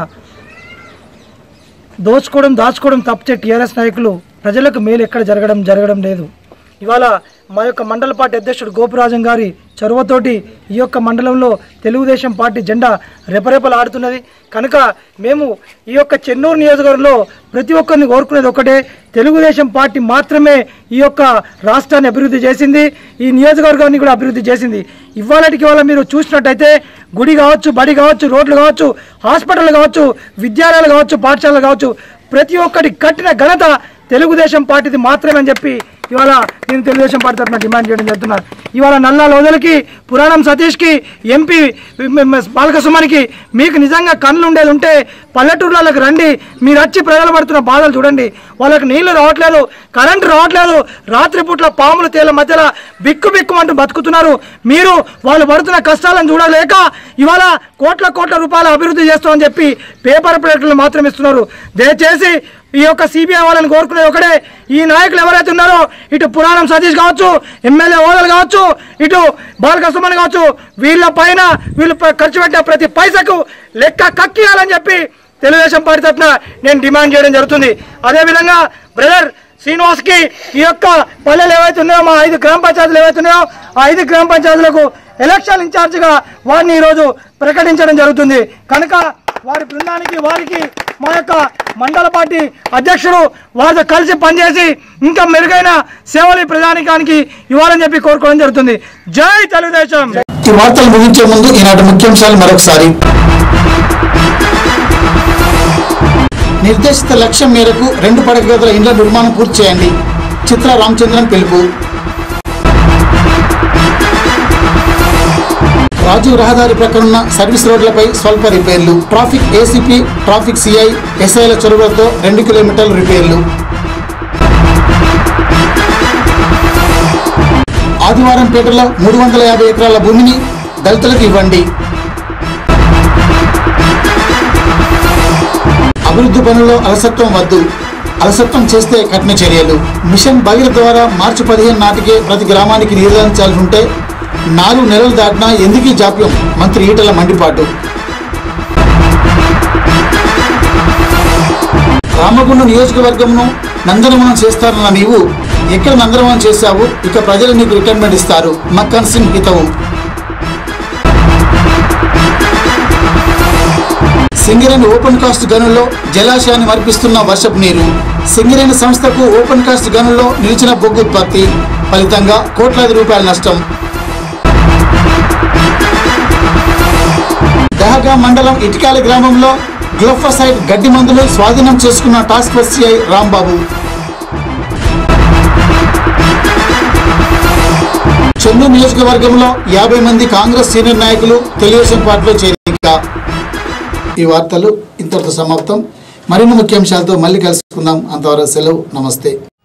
దోచుకోవడం దాచుకోవడం తప్పితే టీఆర్ఎస్ నాయకులు ప్రజలకు మేలు ఎక్కడ జరగడం జరగడం లేదు ఇవాళ మా యొక్క మండల పార్టీ అధ్యక్షుడు గోపురాజం గారి చొరవతోటి ఈ యొక్క మండలంలో తెలుగుదేశం పార్టీ జెండా రెపరెపలాడుతున్నది కనుక మేము ఈ యొక్క చెన్నూరు నియోజకవర్గంలో ప్రతి ఒక్కరిని కోరుకునేది ఒకటే తెలుగుదేశం పార్టీ మాత్రమే ఈ యొక్క రాష్ట్రాన్ని అభివృద్ధి చేసింది ఈ నియోజకవర్గాన్ని కూడా అభివృద్ధి చేసింది ఇవాళకి ఇవాళ మీరు చూసినట్టయితే గుడి కావచ్చు బడి కావచ్చు రోడ్లు కావచ్చు హాస్పిటల్ కావచ్చు విద్యాలయాలు కావచ్చు పాఠశాలలు కావచ్చు ప్రతి ఒక్కటి కట్టిన ఘనత తెలుగుదేశం పార్టీది మాత్రమే అని చెప్పి ఇవాళ నేను తెలుగుదేశం పార్టీ తరఫున డిమాండ్ చేయడం జరుగుతున్నాను ఇవాళ నల్లా లోదలకి పురాణం సతీష్కి ఎంపీ బాలకసుమనికి మీకు నిజంగా కళ్ళు ఉండేది ఉంటే పల్లెటూర్లకు రండి మీరు వచ్చి ప్రజలు పడుతున్న బాధలు చూడండి వాళ్ళకి నీళ్లు రావట్లేదు కరెంటు రావట్లేదు రాత్రిపూట్ల పాములు తేల మధ్యలో బిక్కు బిక్కుమంటూ బతుకుతున్నారు మీరు వాళ్ళు పడుతున్న కష్టాలను చూడలేక ఇవాళ కోట్ల కోట్ల రూపాయల అభివృద్ధి చేస్తామని చెప్పి పేపర్ ప్లేట్లు మాత్రం ఇస్తున్నారు దయచేసి ఈ యొక్క సిబిఐ వాళ్ళని కోరుకునేది ఒకటే ఈ నాయకులు ఎవరైతే ఉన్నారో ఇటు పురాణం సతీష్ కావచ్చు ఎమ్మెల్యే ఓదలు కావచ్చు ఇటు బాలకృష్ణ కావచ్చు వీళ్ళ పైన వీళ్ళు ప- ఖర్చు పెట్టిన ప్రతి పైసకు లెక్క కక్కియాలని చెప్పి తెలుగుదేశం పార్టీ తరఫున నేను డిమాండ్ చేయడం జరుగుతుంది అదేవిధంగా బ్రదర్ శ్రీనివాస్కి ఈ యొక్క పల్లెలు ఏవైతే ఉన్నాయో మా ఐదు గ్రామ పంచాయతీలు ఏవైతే ఉన్నాయో ఆ ఐదు గ్రామ పంచాయతీలకు ఎలక్షన్ ఇన్ఛార్జిగా వారిని ఈరోజు ప్రకటించడం జరుగుతుంది కనుక వారి బృందానికి వారికి మా యొక్క మండల పార్టీ అధ్యక్షుడు వారితో కలిసి పనిచేసి ఇంకా మెరుగైన సేవలు ఈ ప్రజానికానికి ఇవ్వాలని చెప్పి కోరుకోవడం జరుగుతుంది జై తెలుగుదేశం ఈ వార్తలు ముగించే ముందు ఈనాటి ముఖ్యాంశాలు మరొకసారి నిర్దేశిత లక్ష్యం మేరకు రెండు పడక గదుల ఇండ్ల నిర్మాణం పూర్తి చేయండి చిత్ర రామచంద్రన్ పిలుపు రాజీవ్ రహదారి ప్రక్కనున్న సర్వీస్ రోడ్లపై స్వల్ప రిపేర్లు ట్రాఫిక్ ఏసీపీ ట్రాఫిక్ సిఐ ఎస్ఐల చొరవతో రెండు కిలోమీటర్ల రిపేర్లు ఆదివారం పేటలో మూడు వందల యాభై ఎకరాల భూమిని దళితులకు ఇవ్వండి అభివృద్ధి పనుల్లో అలసత్వం వద్దు అలసత్వం చేస్తే కఠిన చర్యలు మిషన్ భగీరథ ద్వారా మార్చి పదిహేను నాటికే ప్రతి గ్రామానికి నీరు అందించాల్సి ఉంటే నాలుగు నెలలు దాటినా ఎందుకీ జాప్యం మంత్రి ఈటల మండిపాటు రామగుండం నియోజకవర్గంను నందనవనం చేస్తారన్న నీవు ఎక్కడ నందనవనం చేశావు ఇక ప్రజలు నీకు రిటైర్మెంట్ ఇస్తారు మక్కన్ సింగ్ హితవు సింగరేణి ఓపెన్ కాస్ట్ గనుల్లో జలాశయాన్ని మరిపిస్తున్న వర్షపు నీరు సింగరేణి సంస్థకు ఓపెన్ కాస్ట్ గనుల్లో నిలిచిన బొగ్గు ఉత్పత్తి ఫలితంగా కోట్లాది రూపాయల నష్టం దహగా మండలం ఇటికాలి గ్రామంలో గ్లోఫోసైడ్ గడ్డి మందులు స్వాధీనం చేసుకున్న task force CI Rambabu Chennur నియోజకవర్గంలో యాభై మంది కాంగ్రెస్ సీనియర్ నాయకులు తెలుగుదేశం పార్టీలో చేరిక ఈ వార్తలు ఇంతటితో సమాప్తం మరిన్ని ముఖ్యాంశాలతో మళ్ళీ కలుసుకుందాం అంతవరకు సెలవు నమస్తే